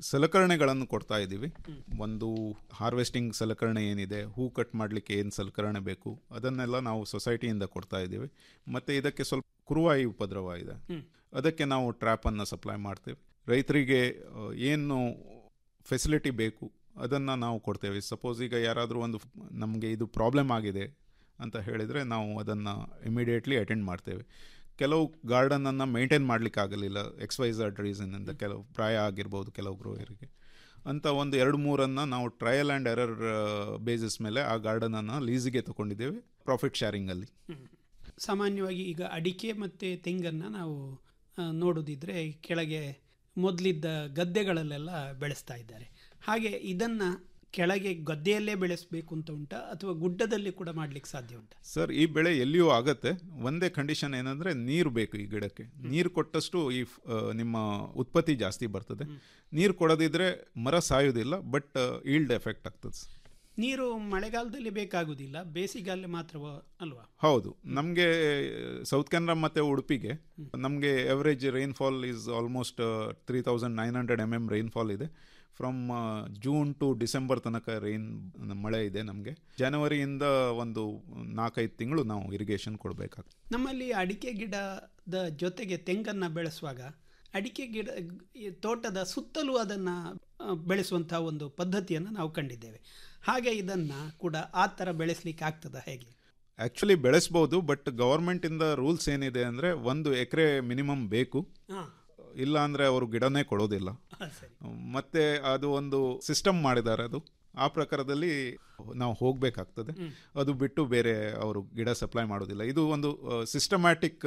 ಸಲಕರಣೆಗಳನ್ನು ಕೊಡ್ತಾ ಇದ್ದೀವಿ ಒಂದು ಹಾರ್ವೆಸ್ಟಿಂಗ್ ಸಲಕರಣೆ ಏನಿದೆ ಹೂ ಕಟ್ ಮಾಡಲಿಕ್ಕೆ ಏನು ಸಲಕರಣೆ ಬೇಕು ಅದನ್ನೆಲ್ಲ ನಾವು ಸೊಸೈಟಿಯಿಂದ ಕೊಡ್ತಾ ಇದ್ದೀವಿ ಮತ್ತು ಇದಕ್ಕೆ ಸ್ವಲ್ಪ ಕುರುವಾಯಿ ಉಪದ್ರವ ಇದೆ ಹ್ಮ್. ಅದಕ್ಕೆ ನಾವು ಟ್ರ್ಯಾಪನ್ನು ಸಪ್ಲೈ ಮಾಡ್ತೇವೆ ರೈತರಿಗೆ ಆ, ಏನು ಫೆಸಿಲಿಟಿ ಬೇಕು ಅದನ್ನು ನಾವು ಕೊಡ್ತೇವೆ ಸಪೋಸ್ ಈಗ ಯಾರಾದರೂ ಒಂದು ನಮಗೆ ಇದು ಪ್ರಾಬ್ಲಮ್ ಆಗಿದೆ ಅಂತ ಹೇಳಿದರೆ ನಾವು ಅದನ್ನು ಇಮಿಡಿಯೇಟ್ಲಿ ಅಟೆಂಡ್ ಮಾಡ್ತೇವೆ ಕೆಲವು ಗಾರ್ಡನನ್ನು ಮೇಂಟೈನ್ ಮಾಡಲಿಕ್ಕೆ ಆಗಲಿಲ್ಲ ಎಕ್ಸ್ವೈಸರ್ಡ್ ರೀಸನ್ನಿಂದ ಕೆಲವು ಪ್ರಾಯ ಆಗಿರ್ಬೋದು ಕೆಲವು ಗ್ರೋಯರಿಗೆ ಅಂತ ಒಂದು ಎರಡು ಮೂರನ್ನು ನಾವು ಟ್ರಯಲ್ ಆ್ಯಂಡ್ ಎರರ್ ಬೇಸಿಸ್ ಮೇಲೆ ಆ ಗಾರ್ಡನನ್ನು ಲೀಸಿಗೆ ತಗೊಂಡಿದ್ದೇವೆ ಪ್ರಾಫಿಟ್ ಶೇರಿಂಗಲ್ಲಿ ಹ್ಮ್. ಸಾಮಾನ್ಯವಾಗಿ ಈಗ ಅಡಿಕೆ ಮತ್ತು ತೆಂಗನ್ನು ನಾವು ಆ, ನೋಡೋದಿದ್ರೆ ಕೆಳಗೆ ಮೊದಲಿದ್ದ ಗದ್ದೆಗಳಲ್ಲೆಲ್ಲ ಬೆಳೆಸ್ತಾ ಇದ್ದಾರೆ ಹಾಗೆ ಇದನ್ನು ಕೆಳಗೆ ಗದ್ದೆಯಲ್ಲೇ ಬೆಳೆಸಬೇಕು ಅಂತ ಉಂಟಾ ಅಥವಾ ಗುಡ್ಡದಲ್ಲಿ ಕೂಡ ಮಾಡಲಿಕ್ಕೆ ಸಾಧ್ಯ ಉಂಟಾ ಸರ್ ಈ ಬೆಳೆ ಎಲ್ಲಿಯೂ ಆಗತ್ತೆ ಒಂದೇ ಕಂಡೀಷನ್ ಏನಂದರೆ ನೀರು ಬೇಕು ಈ ಗಿಡಕ್ಕೆ ನೀರು ಕೊಟ್ಟಷ್ಟು ಈ ಫ್- ಆ, ನಿಮ್ಮ ಉತ್ಪತ್ತಿ ಜಾಸ್ತಿ ಬರ್ತದೆ ನೀರು ಕೊಡದಿದ್ರೆ ಮರ ಸಾಯೋದಿಲ್ಲ ಬಟ್ ಈಲ್ಡ್ ಎಫೆಕ್ಟ್ ಆಗ್ತದೆ ಸರ್. ನೀರು ಮಳೆಗಾಲದಲ್ಲಿ ಬೇಕಾಗುವುದಿಲ್ಲ ಬೇಸಿಗೆಯಲ್ಲಿ ಮಾತ್ರವ ಅಲ್ವಾ ಹೌದು ನಮಗೆ ಸೌತ್ ಕೆನರಾ ಮತ್ತು ಉಡುಪಿಗೆ ನಮಗೆ average rainfall is almost three thousand nine hundred M M rainfall ಇದೆ ಫ್ರಮ್ ಜೂನ್ ಟು ಡಿಸೆಂಬರ್ ತನಕ ರೈನ್ ಮಳೆ ಇದೆ ನಮಗೆ ಜನವರಿಯಿಂದ ಒಂದು ನಾಲ್ಕೈದು ತಿಂಗಳು ನಾವು ಇರಿಗೇಷನ್ ಕೊಡಬೇಕಾಗ್ತದೆ ನಮ್ಮಲ್ಲಿ ಅಡಿಕೆ ಗಿಡದ ಜೊತೆಗೆ ತೆಂಗನ್ನು ಬೆಳೆಸುವಾಗ ಅಡಿಕೆ ಗಿಡ ಈ ತೋಟದ ಸುತ್ತಲೂ ಅದನ್ನು ಬೆಳೆಸುವಂತಹ ಒಂದು ಪದ್ಧತಿಯನ್ನು ನಾವು ಕಂಡಿದ್ದೇವೆ ಹಾಗೆ ಇದನ್ನು ಕೂಡ ಆ ಥರ ಬೆಳೆಸಲಿಕ್ಕೆ ಆಗ್ತದ ಹೇಗೆ ಆ್ಯಕ್ಚುಲಿ ಬೆಳೆಸ್ಬೋದು ಬಟ್ ಗೌರ್ಮೆಂಟಿಂದ ರೂಲ್ಸ್ ಏನಿದೆ ಅಂದರೆ ಒಂದು ಎಕರೆ ಮಿನಿಮಮ್ ಬೇಕು ಹಾಂ ಇಲ್ಲ ಅಂದರೆ ಅವರು ಗಿಡನೇ ಕೊಡೋದಿಲ್ಲ ಸರಿ ಮತ್ತೆ ಅದು ಒಂದು ಸಿಸ್ಟಮ್ ಮಾಡಿದ್ದಾರೆ ಅದು ಆ ಪ್ರಕಾರದಲ್ಲಿ ನಾವು ಹೋಗಬೇಕಾಗ್ತದೆ ಅದು ಬಿಟ್ಟು ಬೇರೆ ಅವರು ಗಿಡ ಸಪ್ಲೈ ಮಾಡೋದಿಲ್ಲ ಇದು ಒಂದು ಸಿಸ್ಟಮ್ಯಾಟಿಕ್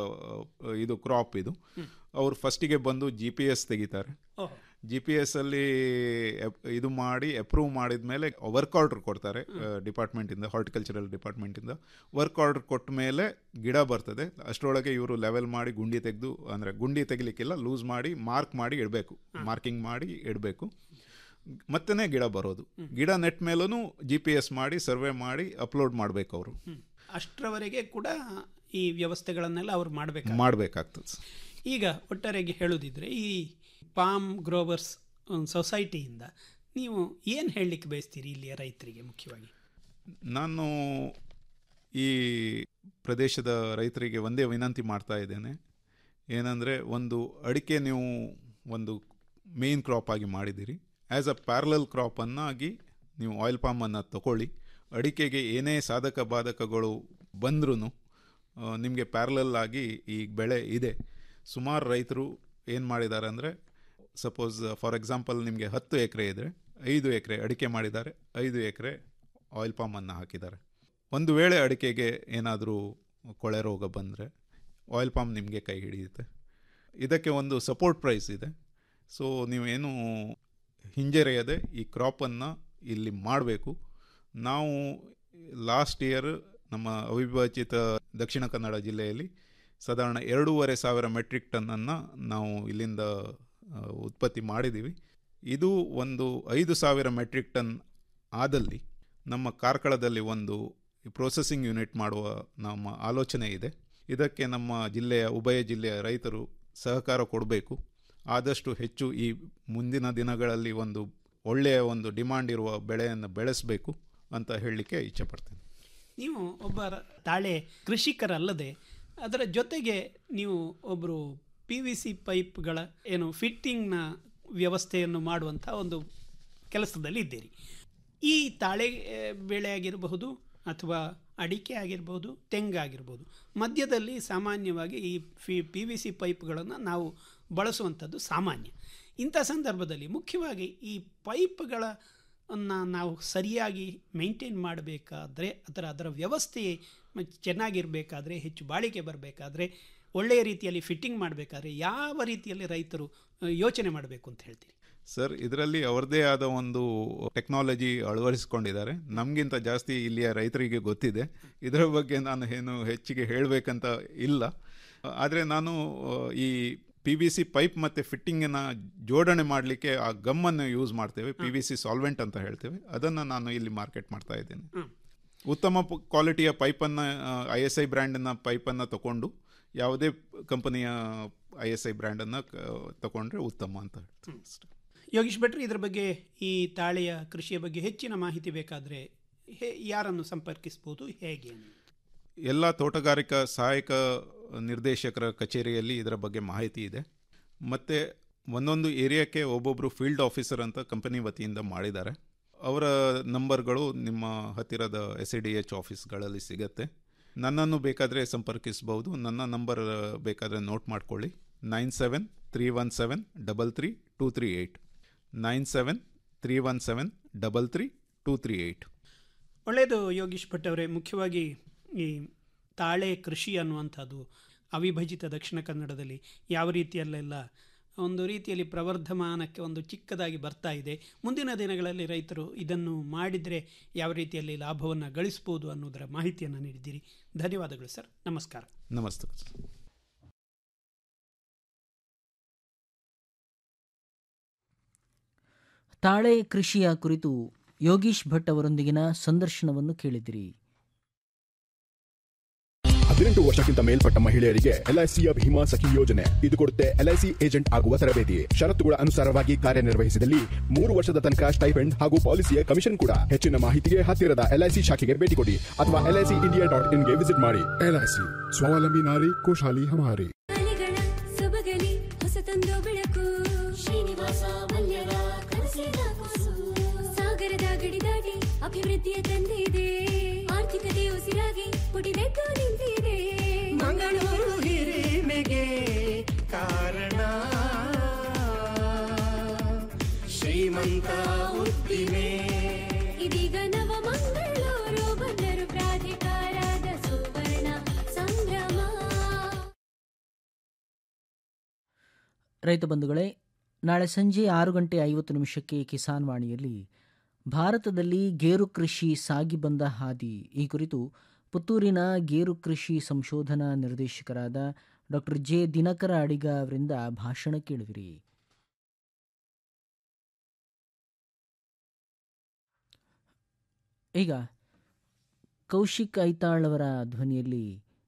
ಇದು ಕ್ರಾಪ್ ಇದು ಅವರು ಫಸ್ಟಿಗೆ ಬಂದು ಜಿ ಪಿ ಎಸ್ ತೆಗಿತಾರೆ ಓಹ್ ಜಿ ಪಿ ಎಸ್ ಅಲ್ಲಿ ಎಪ್- ಇದು ಮಾಡಿ ಅಪ್ರೂವ್ ಮಾಡಿದ ಮೇಲೆ ವರ್ಕ್ ಆರ್ಡರ್ ಕೊಡ್ತಾರೆ ಡಿಪಾರ್ಟ್ಮೆಂಟಿಂದ ಹಾರ್ಟಿಕಲ್ಚರಲ್ ಡಿಪಾರ್ಟ್ಮೆಂಟಿಂದ ವರ್ಕ್ ಆರ್ಡರ್ ಕೊಟ್ಟ ಮೇಲೆ ಗಿಡ ಬರ್ತದೆ ಅಷ್ಟರೊಳಗೆ ಇವರು ಲೆವೆಲ್ ಮಾಡಿ ಗುಂಡಿ ತೆಗೆದು ಅಂದರೆ ಗುಂಡಿ ತೆಗಿಲಿಕ್ಕಿಲ್ಲ ಲೂಸ್ ಮಾಡಿ ಮಾರ್ಕ್ ಮಾಡಿ ಇಡಬೇಕು ಮಾರ್ಕಿಂಗ್ ಮಾಡಿ ಇಡಬೇಕು ಮತ್ತೇ ಗಿಡ ಬರೋದು ಗಿಡ ನೆಟ್ ಮೇಲೂ ಜಿ ಪಿ ಎಸ್ ಮಾಡಿ ಸರ್ವೆ ಮಾಡಿ ಅಪ್ಲೋಡ್ ಮಾಡಬೇಕು ಅವರು ಅಷ್ಟರವರೆಗೆ ಕೂಡ ಈ ವ್ಯವಸ್ಥೆಗಳನ್ನೆಲ್ಲ ಅವರು ಮಾಡಬೇಕು ಮಾಡಬೇಕಾಗ್ತದೆ ಈಗ ಒಟ್ಟಾರೆಯಾಗಿ ಹೇಳೋದಿದ್ರೆ ಈ ಪಾಮ್ ಗ್ರೋವರ್ಸ್ ಸೊಸೈಟಿಯಿಂದ ನೀವು ಏನು ಹೇಳಲಿಕ್ಕೆ ಬಯಸ್ತೀರಿ ಇಲ್ಲಿಯ ರೈತರಿಗೆ ಮುಖ್ಯವಾಗಿ ನಾನು ಈ ಪ್ರದೇಶದ ರೈತರಿಗೆ ಒಂದೇ ವಿನಂತಿ ಮಾಡ್ತಾ ಇದ್ದೇನೆ ಏನಂದರೆ ಒಂದು ಅಡಿಕೆ ನೀವು ಒಂದು ಮೇನ್ ಕ್ರಾಪ್ ಆಗಿ ಮಾಡಿದ್ದೀರಿ ಆ್ಯಸ್ ಅ ಪ್ಯಾರಲಲ್ ಕ್ರಾಪನ್ನಾಗಿ ನೀವು ಆಯಿಲ್ ಪಾಮನ್ನು ತಗೊಳ್ಳಿ ಅಡಿಕೆಗೆ ಏನೇ ಸಾಧಕ ಬಾಧಕಗಳು ಬಂದ್ರೂ ನಿಮಗೆ ಪ್ಯಾರಲಲ್ ಆಗಿ ಈ ಬೆಳೆ ಇದೆ ಸುಮಾರು ರೈತರು ಏನು ಮಾಡಿದ್ದಾರೆ ಅಂದರೆ ಸಪೋಸ್ ಫಾರ್ ಎಕ್ಸಾಂಪಲ್ ನಿಮಗೆ ಹತ್ತು ಎಕರೆ ಇದ್ದರೆ ಐದು ಎಕರೆ ಅಡಿಕೆ ಮಾಡಿದ್ದಾರೆ ಐದು ಎಕರೆ ಆಯಿಲ್ ಪಾಮನ್ನು ಹಾಕಿದ್ದಾರೆ ಒಂದು ವೇಳೆ ಅಡಿಕೆಗೆ ಏನಾದರೂ ಕೊಳೆ ರೋಗ ಬಂದರೆ ಆಯಿಲ್ ಪಾಮ್ ನಿಮಗೆ ಕೈ ಹಿಡಿಯುತ್ತೆ ಇದಕ್ಕೆ ಒಂದು ಸಪೋರ್ಟ್ ಪ್ರೈಸ್ ಇದೆ ಸೊ ನೀವೇನು ಹಿಂಜರಿಯದೆ ಈ ಕ್ರಾಪನ್ನು ಇಲ್ಲಿ ಮಾಡಬೇಕು ನಾವು ಲಾಸ್ಟ್ ಇಯರ್ ನಮ್ಮ ಅವಿಭಾಜಿತ ದಕ್ಷಿಣ ಕನ್ನಡ ಜಿಲ್ಲೆಯಲ್ಲಿ ಸಾಧಾರಣ ಎರಡೂವರೆ ಸಾವಿರ ಮೆಟ್ರಿಕ್ ಟನ್ನನ್ನು ನಾವು ಇಲ್ಲಿಂದ ಆ, ಉತ್ಪತ್ತಿ ಮಾಡಿದ್ದೀವಿ ಇದು ಒಂದು ಐದು ಸಾವಿರ ಮೆಟ್ರಿಕ್ ಟನ್ ಆದಲ್ಲಿ ನಮ್ಮ ಕಾರ್ಕಳದಲ್ಲಿ ಒಂದು ಪ್ರೊಸೆಸಿಂಗ್ ಯೂನಿಟ್ ಮಾಡುವ ನಮ್ಮ ಆಲೋಚನೆ ಇದೆ ಇದಕ್ಕೆ ನಮ್ಮ ಜಿಲ್ಲೆಯ ಉಭಯ ಜಿಲ್ಲೆಯ ರೈತರು ಸಹಕಾರ ಕೊಡಬೇಕು ಆದಷ್ಟು ಹೆಚ್ಚು ಈ ಮುಂದಿನ ದಿನಗಳಲ್ಲಿ ಒಂದು ಒಳ್ಳೆಯ ಒಂದು ಡಿಮಾಂಡ್ ಇರುವ ಬೆಳೆಯನ್ನು ಬೆಳೆಸಬೇಕು ಅಂತ ಹೇಳಲಿಕ್ಕೆ ಇಚ್ಛೆಪಡ್ತೇನೆ ನೀವು ಒಬ್ಬ ರ- ತಾಳೆ ಕೃಷಿಕರಲ್ಲದೆ ಅದರ ಜೊತೆಗೆ ನೀವು ಒಬ್ಬರು ಪಿ ವಿ ಸಿ ಪೈಪ್ಗಳ ಏನು ಫಿಟ್ಟಿಂಗ್ನ ವ್ಯವಸ್ಥೆಯನ್ನು ಮಾಡುವಂಥ ಒಂದು ಕೆಲಸದಲ್ಲಿ ಇದ್ದೀರಿ ಈ ತಾಳೆ ಆ, ಬೆಳೆ ಆಗಿರಬಹುದು ಅಥವಾ ಅಡಿಕೆ ಆಗಿರ್ಬೋದು ತೆಂಗಾಗಿರ್ಬೋದು ಮಧ್ಯದಲ್ಲಿ ಸಾಮಾನ್ಯವಾಗಿ ಈ ಫಿ ಪಿ ವಿ ಸಿ ಪೈಪ್ಗಳನ್ನು ನಾವು ಬಳಸುವಂಥದ್ದು ಸಾಮಾನ್ಯ ಇಂಥ ಸಂದರ್ಭದಲ್ಲಿ ಮುಖ್ಯವಾಗಿ ಈ ಪೈಪ್ಗಳ ಅನ್ನ ನಾವು ಸರಿಯಾಗಿ ಮೇಂಟೈನ್ ಮಾಡಬೇಕಾದ್ರೆ ಅದರ ಅದರ ವ್ಯವಸ್ಥೆ ಮ- ಚೆನ್ನಾಗಿರಬೇಕಾದ್ರೆ ಹೆಚ್ಚು ಬಾಳಿಕೆ ಬರಬೇಕಾದ್ರೆ ಒಳ್ಳೆಯ ರೀತಿಯಲ್ಲಿ ಫಿಟ್ಟಿಂಗ್ ಮಾಡಬೇಕಾದ್ರೆ ಯಾವ ರೀತಿಯಲ್ಲಿ ರೈತರು ಆ, ಯೋಚನೆ ಮಾಡಬೇಕು ಅಂತ ಹೇಳ್ತೀರಿ ಸರ್ ಇದರಲ್ಲಿ ಅವರದೇ ಆದ ಒಂದು ಟೆಕ್ನಾಲಜಿ ಅಳವಡಿಸ್ಕೊಂಡಿದ್ದಾರೆ ನಮಗಿಂತ ಜಾಸ್ತಿ ಇಲ್ಲಿಯ ರೈತರಿಗೆ ಗೊತ್ತಿದೆ ಇದರ ಬಗ್ಗೆ ನಾನು ಏನು ಹೆಚ್ಚಿಗೆ ಹೇಳಬೇಕಂತ ಇಲ್ಲ ಆದರೆ ನಾನು ಆ, ಈ ಪಿ ವಿ ಸಿ ಪೈಪ್ ಮತ್ತು ಫಿಟ್ಟಿಂಗಿನ ಜೋಡಣೆ ಮಾಡಲಿಕ್ಕೆ ಆ ಗಮ್ಮನ್ನು ಯೂಸ್ ಮಾಡ್ತೇವೆ ಪಿ ವಿ ಸಿ ಸಾಲ್ವೆಂಟ್ ಅಂತ ಹೇಳ್ತೇವೆ ಅದನ್ನು ನಾನು ಇಲ್ಲಿ ಮಾರ್ಕೆಟ್ ಮಾಡ್ತಾ ಇದ್ದೇನೆ ಉತ್ತಮ ಪ- ಕ್ವಾಲಿಟಿಯ ಪೈಪನ್ನು ಐ ಎಸ್ ಐ ಬ್ರ್ಯಾಂಡಿನ ಪೈಪನ್ನು ತಗೊಂಡು ಯಾವುದೇ ಕಂಪನಿಯ ಐ ಎಸ್ ಐ ಬ್ರ್ಯಾಂಡನ್ನು ತಗೊಂಡ್ರೆ ಉತ್ತಮ ಅಂತ ಹೇಳ್ತೀನಿ ಅಷ್ಟೇ ಯೋಗೀಶ್ ಭಟ್ರಿ ಇದರ ಬಗ್ಗೆ ಈ ತಾಳೆಯ ಕೃಷಿಯ ಬಗ್ಗೆ ಹೆಚ್ಚಿನ ಮಾಹಿತಿ ಬೇಕಾದರೆ ಹೇ ಯಾರನ್ನು ಸಂಪರ್ಕಿಸ್ಬೋದು ಹೇಗೆ ಎಲ್ಲ ತೋಟಗಾರಿಕಾ ಸಹಾಯಕ ನಿರ್ದೇಶಕರ ಕಚೇರಿಯಲ್ಲಿ ಇದರ ಬಗ್ಗೆ ಮಾಹಿತಿ ಇದೆ ಮತ್ತು ಒಂದೊಂದು ಏರಿಯಾಕ್ಕೆ ಒಬ್ಬೊಬ್ಬರು ಫೀಲ್ಡ್ ಆಫೀಸರ್ ಅಂತ ಕಂಪನಿ ವತಿಯಿಂದ ಮಾಡಿದ್ದಾರೆ ಅವರ ನಂಬರ್ಗಳು ನಿಮ್ಮ ಹತ್ತಿರದ ಎಸ್ ಡಿ ಎಚ್ ಆಫೀಸ್ಗಳಲ್ಲಿ ಸಿಗತ್ತೆ ನನ್ನನ್ನು ಬೇಕಾದರೆ ಸಂಪರ್ಕಿಸ್ಬೋದು ನನ್ನ ನಂಬರ್ ಬೇಕಾದರೆ ನೋಟ್ ಮಾಡ್ಕೊಳ್ಳಿ nine seven three one seven double three two three eight nine seven three one seven double three two three eight ಒಳ್ಳೆಯದು ಯೋಗೀಶ್ ಭಟ್ ಅವರೇ ಮುಖ್ಯವಾಗಿ ಈ ತಾಳೆ ಕೃಷಿ ಅನ್ನುವಂಥದ್ದು ಅವಿಭಜಿತ ದಕ್ಷಿಣ ಕನ್ನಡದಲ್ಲಿ ಯಾವ ರೀತಿಯಲ್ಲೆಲ್ಲ ಒಂದು ರೀತಿಯಲ್ಲಿ ಪ್ರವರ್ಧಮಾನಕ್ಕೆ ಒಂದು ಚಿಕ್ಕದಾಗಿ ಬರ್ತಾ ಇದೆ ಮುಂದಿನ ದಿನಗಳಲ್ಲಿ ರೈತರು ಇದನ್ನು ಮಾಡಿದರೆ ಯಾವ ರೀತಿಯಲ್ಲಿ ಲಾಭವನ್ನು ಗಳಿಸ್ಬೋದು ಅನ್ನೋದರ ಮಾಹಿತಿಯನ್ನು ನೀಡಿದ್ದೀರಿ ಧನ್ಯವಾದಗಳು ಸರ್ ನಮಸ್ಕಾರ ನಮಸ್ತೆ ತಾಳೆ ಕೃಷಿಯ ಕುರಿತು ಯೋಗೀಶ್ ಭಟ್ ಅವರೊಂದಿಗಿನ ಸಂದರ್ಶನವನ್ನು ಕೇಳಿದಿರಿ ಹದಿನೆಂಟು ವರ್ಷಕ್ಕಿಂತ ಮೇಲ್ಪಟ್ಟ ಮಹಿಳೆಯರಿಗೆ ಎಲ್ಐಸಿಯ ಭೀಮಾ ಸಖಿ ಯೋಜನೆ ಇದು ಕೊಡುತ್ತೆ ಎಲ್ಐಸಿ ಏಜೆಂಟ್ ಆಗುವ ತರಬೇತಿ ಷರತ್ತುಗಳ ಅನುಸಾರವಾಗಿ ಕಾರ್ಯನಿರ್ವಹಿಸಿದಲ್ಲಿ ಮೂರು ವರ್ಷದ ತನಕ ಸ್ಟೈಪೆಂಡ್ ಹಾಗೂ ಪಾಲಿಸಿಯ ಕಮಿಷನ್ ಕೂಡ ಹೆಚ್ಚಿನ ಮಾಹಿತಿಗೆ ಹತ್ತಿರದ ಎಲ್ಐಸಿ ಶಾಖೆಗೆ ಭೇಟಿ ಕೊಡಿ ಅಥವಾ ಎಲ್ಐಸಿ ಇಂಡಿಯಾ ಡಾಟ್ ಇನ್ಗೆ ವಿಸಿಟ್ ಮಾಡಿ ಎಲ್ಐಸಿ ಸ್ವಾವಲಂಬಿ ನಾರಿ ಖುಷಾಲಿ ಹಮಾರಿ ಸೊಬಗಲಿ ಹೊಸತೊಂದು ಬೆಳಕು ಶ್ರೀನಿವಾಸ ಮಲ್ಯರ ಕನಸಿನ ಕೂಸು ಸಾಗರದ ಗಡಿ ದಾಟಿ ಅಭಿವೃದ್ಧಿಯ ತಂದಿದೆ ಆರ್ಥಿಕತೆ ಉಸಿರಾಗಿ ಪುಟಿದೆದ್ದು ನಿಂತಿದೆ ಮಂಗಳೂರು ಹಿರಿಮೆಗೆ ಕಾರಣ ಶ್ರೀಮಂತ ಉದ್ದಿಮೆ ಇದೀಗ ನವ ಮಂಗಳೂರು ಬಂದರು ಪ್ರಾಧಿಕಾರದ ಸುವರ್ಣ ಸಂಭ್ರಮ ರೈತ ಬಂಧುಗಳೇ ನಾಳೆ ಸಂಜೆ ಆರು ಗಂಟೆ ಐವತ್ತು ನಿಮಿಷಕ್ಕೆ ಕಿಸಾನ್ ವಾಣಿಯಲ್ಲಿ ಭಾರತದಲ್ಲಿ ಗೇರು ಕೃಷಿ ಸಾಗಿ ಬಂದ ಹಾದಿ ಈ ಕುರಿತು ಪುತ್ತೂರಿನ ಗೇರು ಕೃಷಿ ಸಂಶೋಧನಾ ನಿರ್ದೇಶಕರಾದ ಡಾಕ್ಟರ್ ಜೆ ದಿನಕರ ಅಡಿಗ ಅವರಿಂದ ಭಾಷಣ ಕೇಳುವಿರಿ ಈಗ ಕೌಶಿಕ್ ಐತಾಳ್ ಅವರ ಧ್ವನಿಯಲ್ಲಿ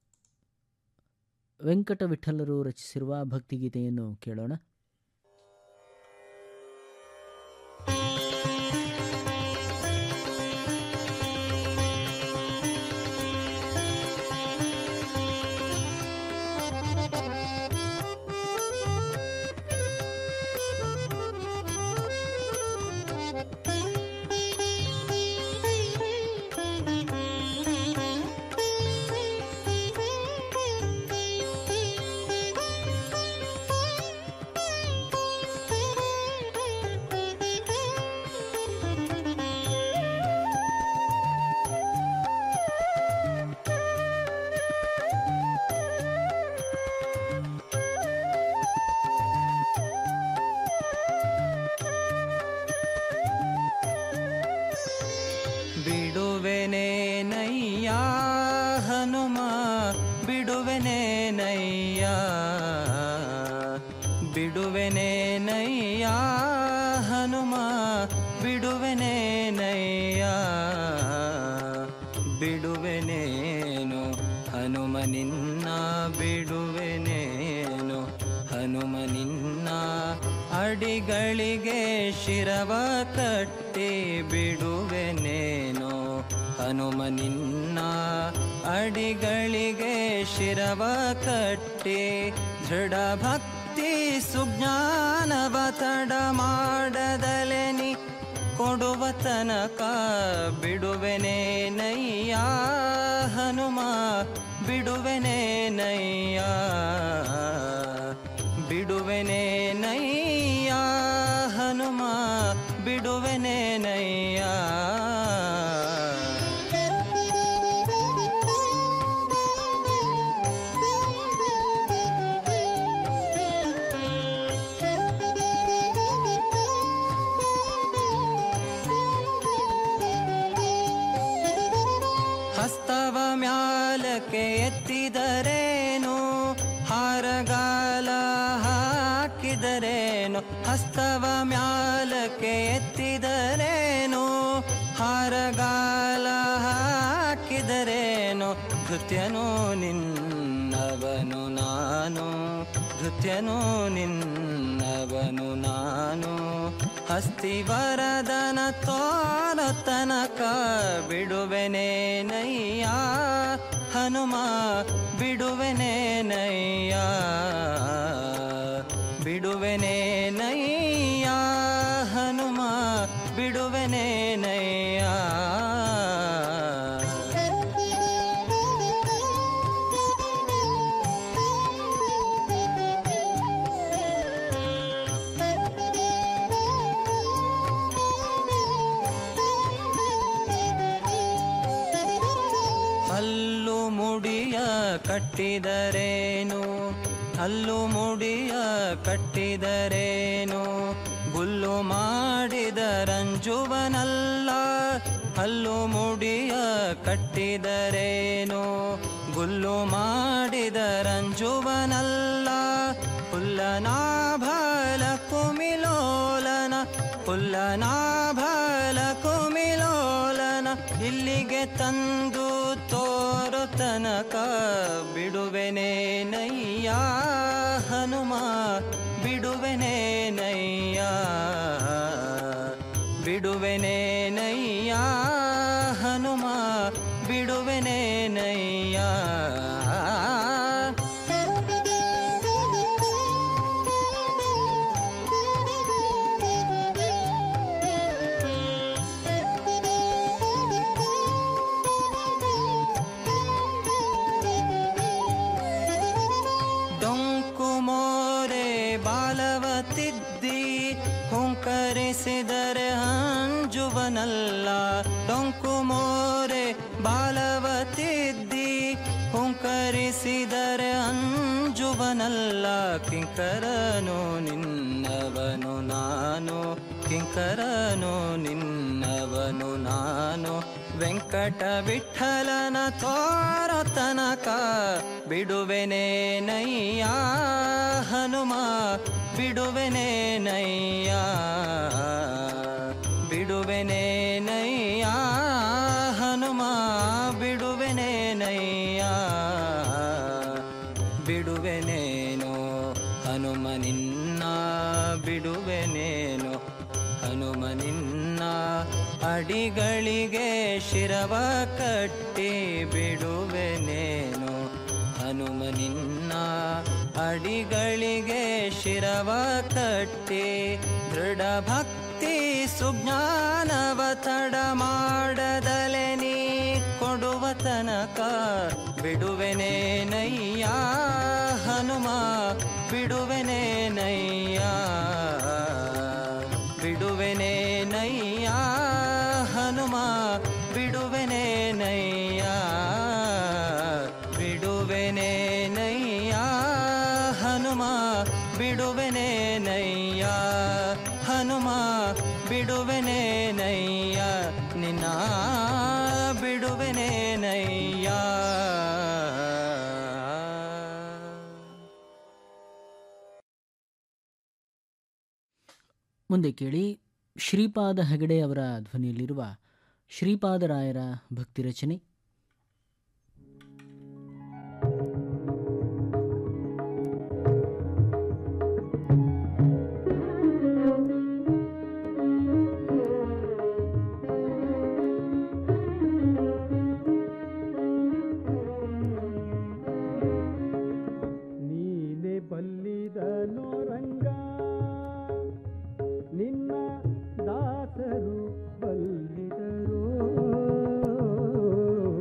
ವೆಂಕಟ ವಿಠಲರು ರಚಿಸಿರುವ ಭಕ್ತಿಗೀತೆಯನ್ನು ಕೇಳೋಣ ಬಿಡುವೆನೆ ನಯ್ಯ ಹನುಮ ಬಿಡುವೆನೆ ನಯ್ಯ ಬಿಡುವೆನೆ ನಯ್ಯ ಹನುಮ ಬಿಡುವೆನೆ ನಯ್ಯ ಬಿಡುವೆನೇನು ಹನುಮ ನಿನ್ನ ಬಿಡುವೆನೇನು ಹನುಮ ನಿನ್ನ ಅಡಿಗಳಿಗೆ ಶಿರವ ಕಟ್ಟಿ ಬಿಡುವೆನೇನೋ ಹನುಮ ನಿನ್ನ ಅಡಿಗಳಿಗೆ ಶಿರವ ಕಟ್ಟಿ ದೃಢ ಭಕ್ತಿ ಸುಜ್ಞಾನವ ತಡ ಮಾಡದಲೆ ನೀ ಕೊಡುವ ತನಕ ಬಿಡುವೆನೆ ನಯ್ಯ ಹನುಮ ಬಿಡುವೆನೆ ನಯ್ಯ ಬಿಡುವೆನೆ ನಯ್ಯ ಹನುಮ ಬಿಡುವೆನೆ ನಯ್ಯ ಹಸ್ತವ ಮ್ಯಾಲಕ್ಕೆ ಎತ್ತಿದರೇನು ಹಾರಗಾಲ ಹಾಕಿದರೇನು ಹಸ್ತವ ಮ್ಯಾಲಕ್ಕೆ ಎತ್ತಿದರೇನು ಹಾರಗಾಲ ಹಾಕಿದರೇನು ಧೃತ್ಯನು ನಿನ್ನವನು ನಾನು ಧೃತ್ಯನು ನಿನ್ನವನು ನಾನು ಅಸ್ಥಿವರದನ ತೋರ ತನಕ ಬಿಡುವೆನೇನಯ್ಯ ಹನುಮ ಬಿಡುವೆನೇನಯ್ಯ ಬಿಡುವೆನೇನಯ್ಯ ಹನುಮ ಬಿಡುವೆನೇನಯ್ಯ ಹಲ್ಲು ಮುಡಿಯ ಕಟ್ಟಿದರೇನು ಹಲ್ಲು ಮುಡಿಯ ಕಟ್ಟಿದರೇನು ಗುಲ್ಲು ಮಾಡಿದರಂಜುವನಲ್ಲ ಹಲ್ಲು ಮುಡಿಯ ಕಟ್ಟಿದರೇನು ಗುಲ್ಲು ಮಾಡಿದರಂಜುವನಲ್ಲ ಹುಲ್ಲನಾಭಲ ಕುಮಿಲೋಲನ ಹುಲ್ಲನಾಭಲ ಕುಮಿಲೋಲನ ಇಲ್ಲಿಗೆ ತಂದು ತೋರು ತನಕ ಬಿಡುವೆನೇನಯ್ಯ ಹನುಮ ಬಿಡುವೆನೇನಯ್ಯ ಬಿಡುವೆನೇನಯ್ಯ ಹನುಮ ಬಿಡುವೆನೇನಯ್ಯ ಡೊಂಕು ಮೋರೆ ಬಾಲವತಿದ್ದಿ ಹುಂಕರಿಸಿದರೆ ಹಂಜುವನಲ್ಲ ಡೊಂಕು ಮೋರೆ ಬಾಲವತಿದ್ದಿ ಹುಂಕರಿಸಿದರೆ ಅಂಜುವನಲ್ಲ ಕಿಂಕರನು ನಿನ್ನವನು ನಾನು ಕಿಂಕರನು ನಿನ್ನವನು ನಾನು ವೆಂಕಟ ವಿಠಲನ ತೋರ ತನಕ ಬಿಡುವೆನೇನಯ್ಯ ಹನುಮ ಬಿಡುವೆನೇನಯ್ಯ ಬಿಡುವೆನೇನಯ್ಯ ಹನುಮ ಬಿಡುವೆನೇನಯ್ಯ ಬಿಡುವೆನೇನೋ ಹನುಮ ನಿನ್ನ ಬಿಡುವೆನೇನೋ ಹನುಮ ನಿನ್ನ ಅಡಿಗಳಿಗೆ ಶಿರವ ಕಟ್ಟಿ ಬಿಡುವೆನೇನು ಹನುಮ ನಿನ್ನ ಅಡಿಗಳಿಗೆ ಶಿರವ ಕಟ್ಟಿ ದೃಢ ಭಕ್ತಿ ಸುಜ್ಞಾನವ ತಡ ಮಾಡದಲೆ ನೀ ಕೊಡುವ ತನಕ ಬಿಡುವೆನೇನಯ್ಯ ಹನುಮ ಬಿಡುವೆನೇನಯ್ಯ ಬಿಡುವೆನೇನಯ್ಯ ಹನುಮ ಬಿಡುವೆನೇನಯ್ಯ ಬಿಡುವೆನೇನಯ್ಯ ಹನುಮ ಬಿಡುವೆನೇನಯ್ಯ ಹನುಮ ಬಿಡುವೆನೇನಯ್ಯ ನಿನ್ನ ಬಿಡುವೆನೇನಯ್ಯ ಮುಂದೆ ಕೇಳಿ ಶ್ರೀಪಾದ ಹೆಗಡೆ ಅವರ ಧ್ವನಿಯಲ್ಲಿರುವ ಶ್ರೀಪಾದರಾಯರ ಭಕ್ತಿ ರಚನೆ ನೀನೆ ಬಲ್ಲಿದನೋ ರಂಗ ನಿನ್ನ ದಾಸರು ಬಲ್ಲಿದರು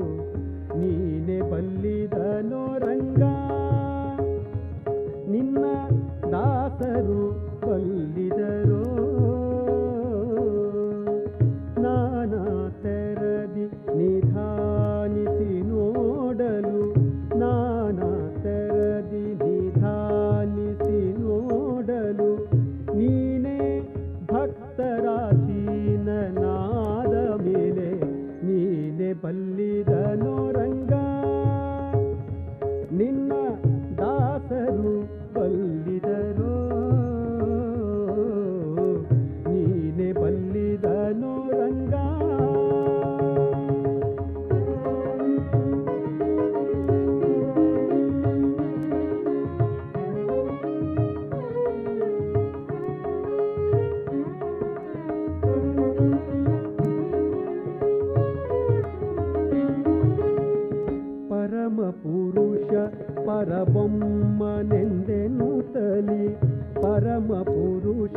ಪರಬೊಮ್ಮನೆಂದೆನುತಲಿ ಪರಮ ಪುರುಷ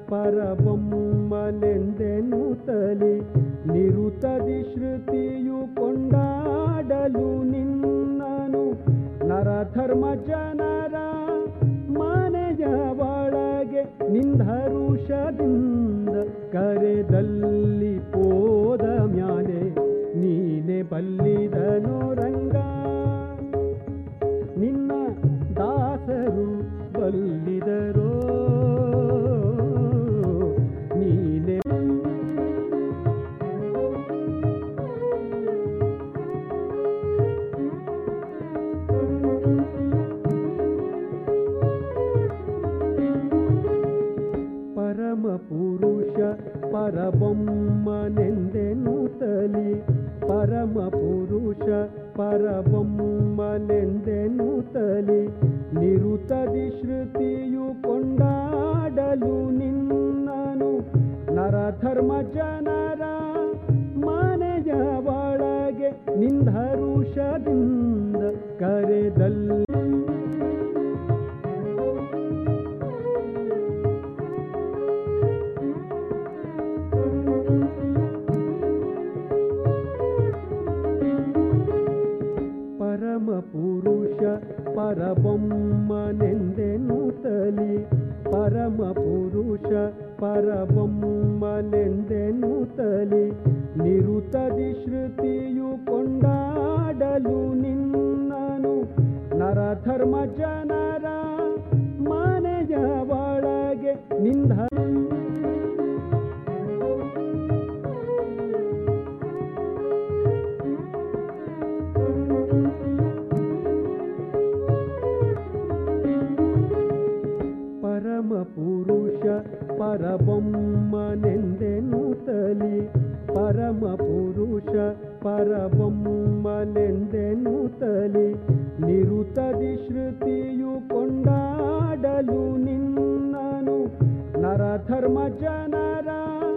ಪರಬೊಮ್ಮನೆಂದೆನುತಲಿ ನಿರುತದಿ ಶ್ರುತಿಯು ಕೊಂಡಾಡಲು ನಿನ್ನನು ನರಧರ್ಮ ಜನರ ಮನೆಯ ಒಳಗೆ ನಿಂಧರುಷದಿಂದ ಕರೆದಲ್ಲಿ ಪೋದ ಮ್ಯಾಲೆ ನೀನೆ ಬಲ್ಲಿದನು ರಂಗ ನಿನ್ನ ದಾಸರು ಬಲ್ಲಿದರೋ ನೀನೆ ಪರಮ ಪುರುಷ ಪರಬೊಮ್ಮನೆಂದೆನುತಲಿ ಪರಮ ಪುರುಷ ಪರಬೊಮ್ಮನೆಂದೆನುತಲಿ ನಿರುತದಿ ಶ್ರುತಿಯು ಕೊಂಡಾಡಲು ನಿನ್ನನು ನರಧರ್ಮ ಜನರ ಮನೆಯ ಒಳಗೆ ನಿಂಧರುಷದಿಂದ ಕರೆದಲ್ಲಿ ಪರಮ ಪುರುಷ ಪರಬೊಮ್ಮನೆಂದೆನುತಲಿ ಪರಮ ಪುರುಷ ಪರಬೊಮ್ಮನೆಂದೆನುತಲಿ ನಿರುತದಿ ಶ್ರುತಿಯು ಕೊಂಡಾಡಲು ನಿನ್ನನು ನರಧರ್ಮ ಜನರ ಮನೆಯ ಒಳಗೆ ನಿಂದ ಪರಮ ಪುರುಷ ಪರಬೊಮ್ಮನೆಂದೆನುತಲಿ ಪರಮ ಪುರುಷ ಪರಬೊಮ್ಮನೆಂದೆನುತಲಿ ನಿರುತದಿ ಶ್ರುತಿಯು ಕೊಂಡಾಡಲು ನಿನ್ನನು ನರಧರ್ಮ ಜನರ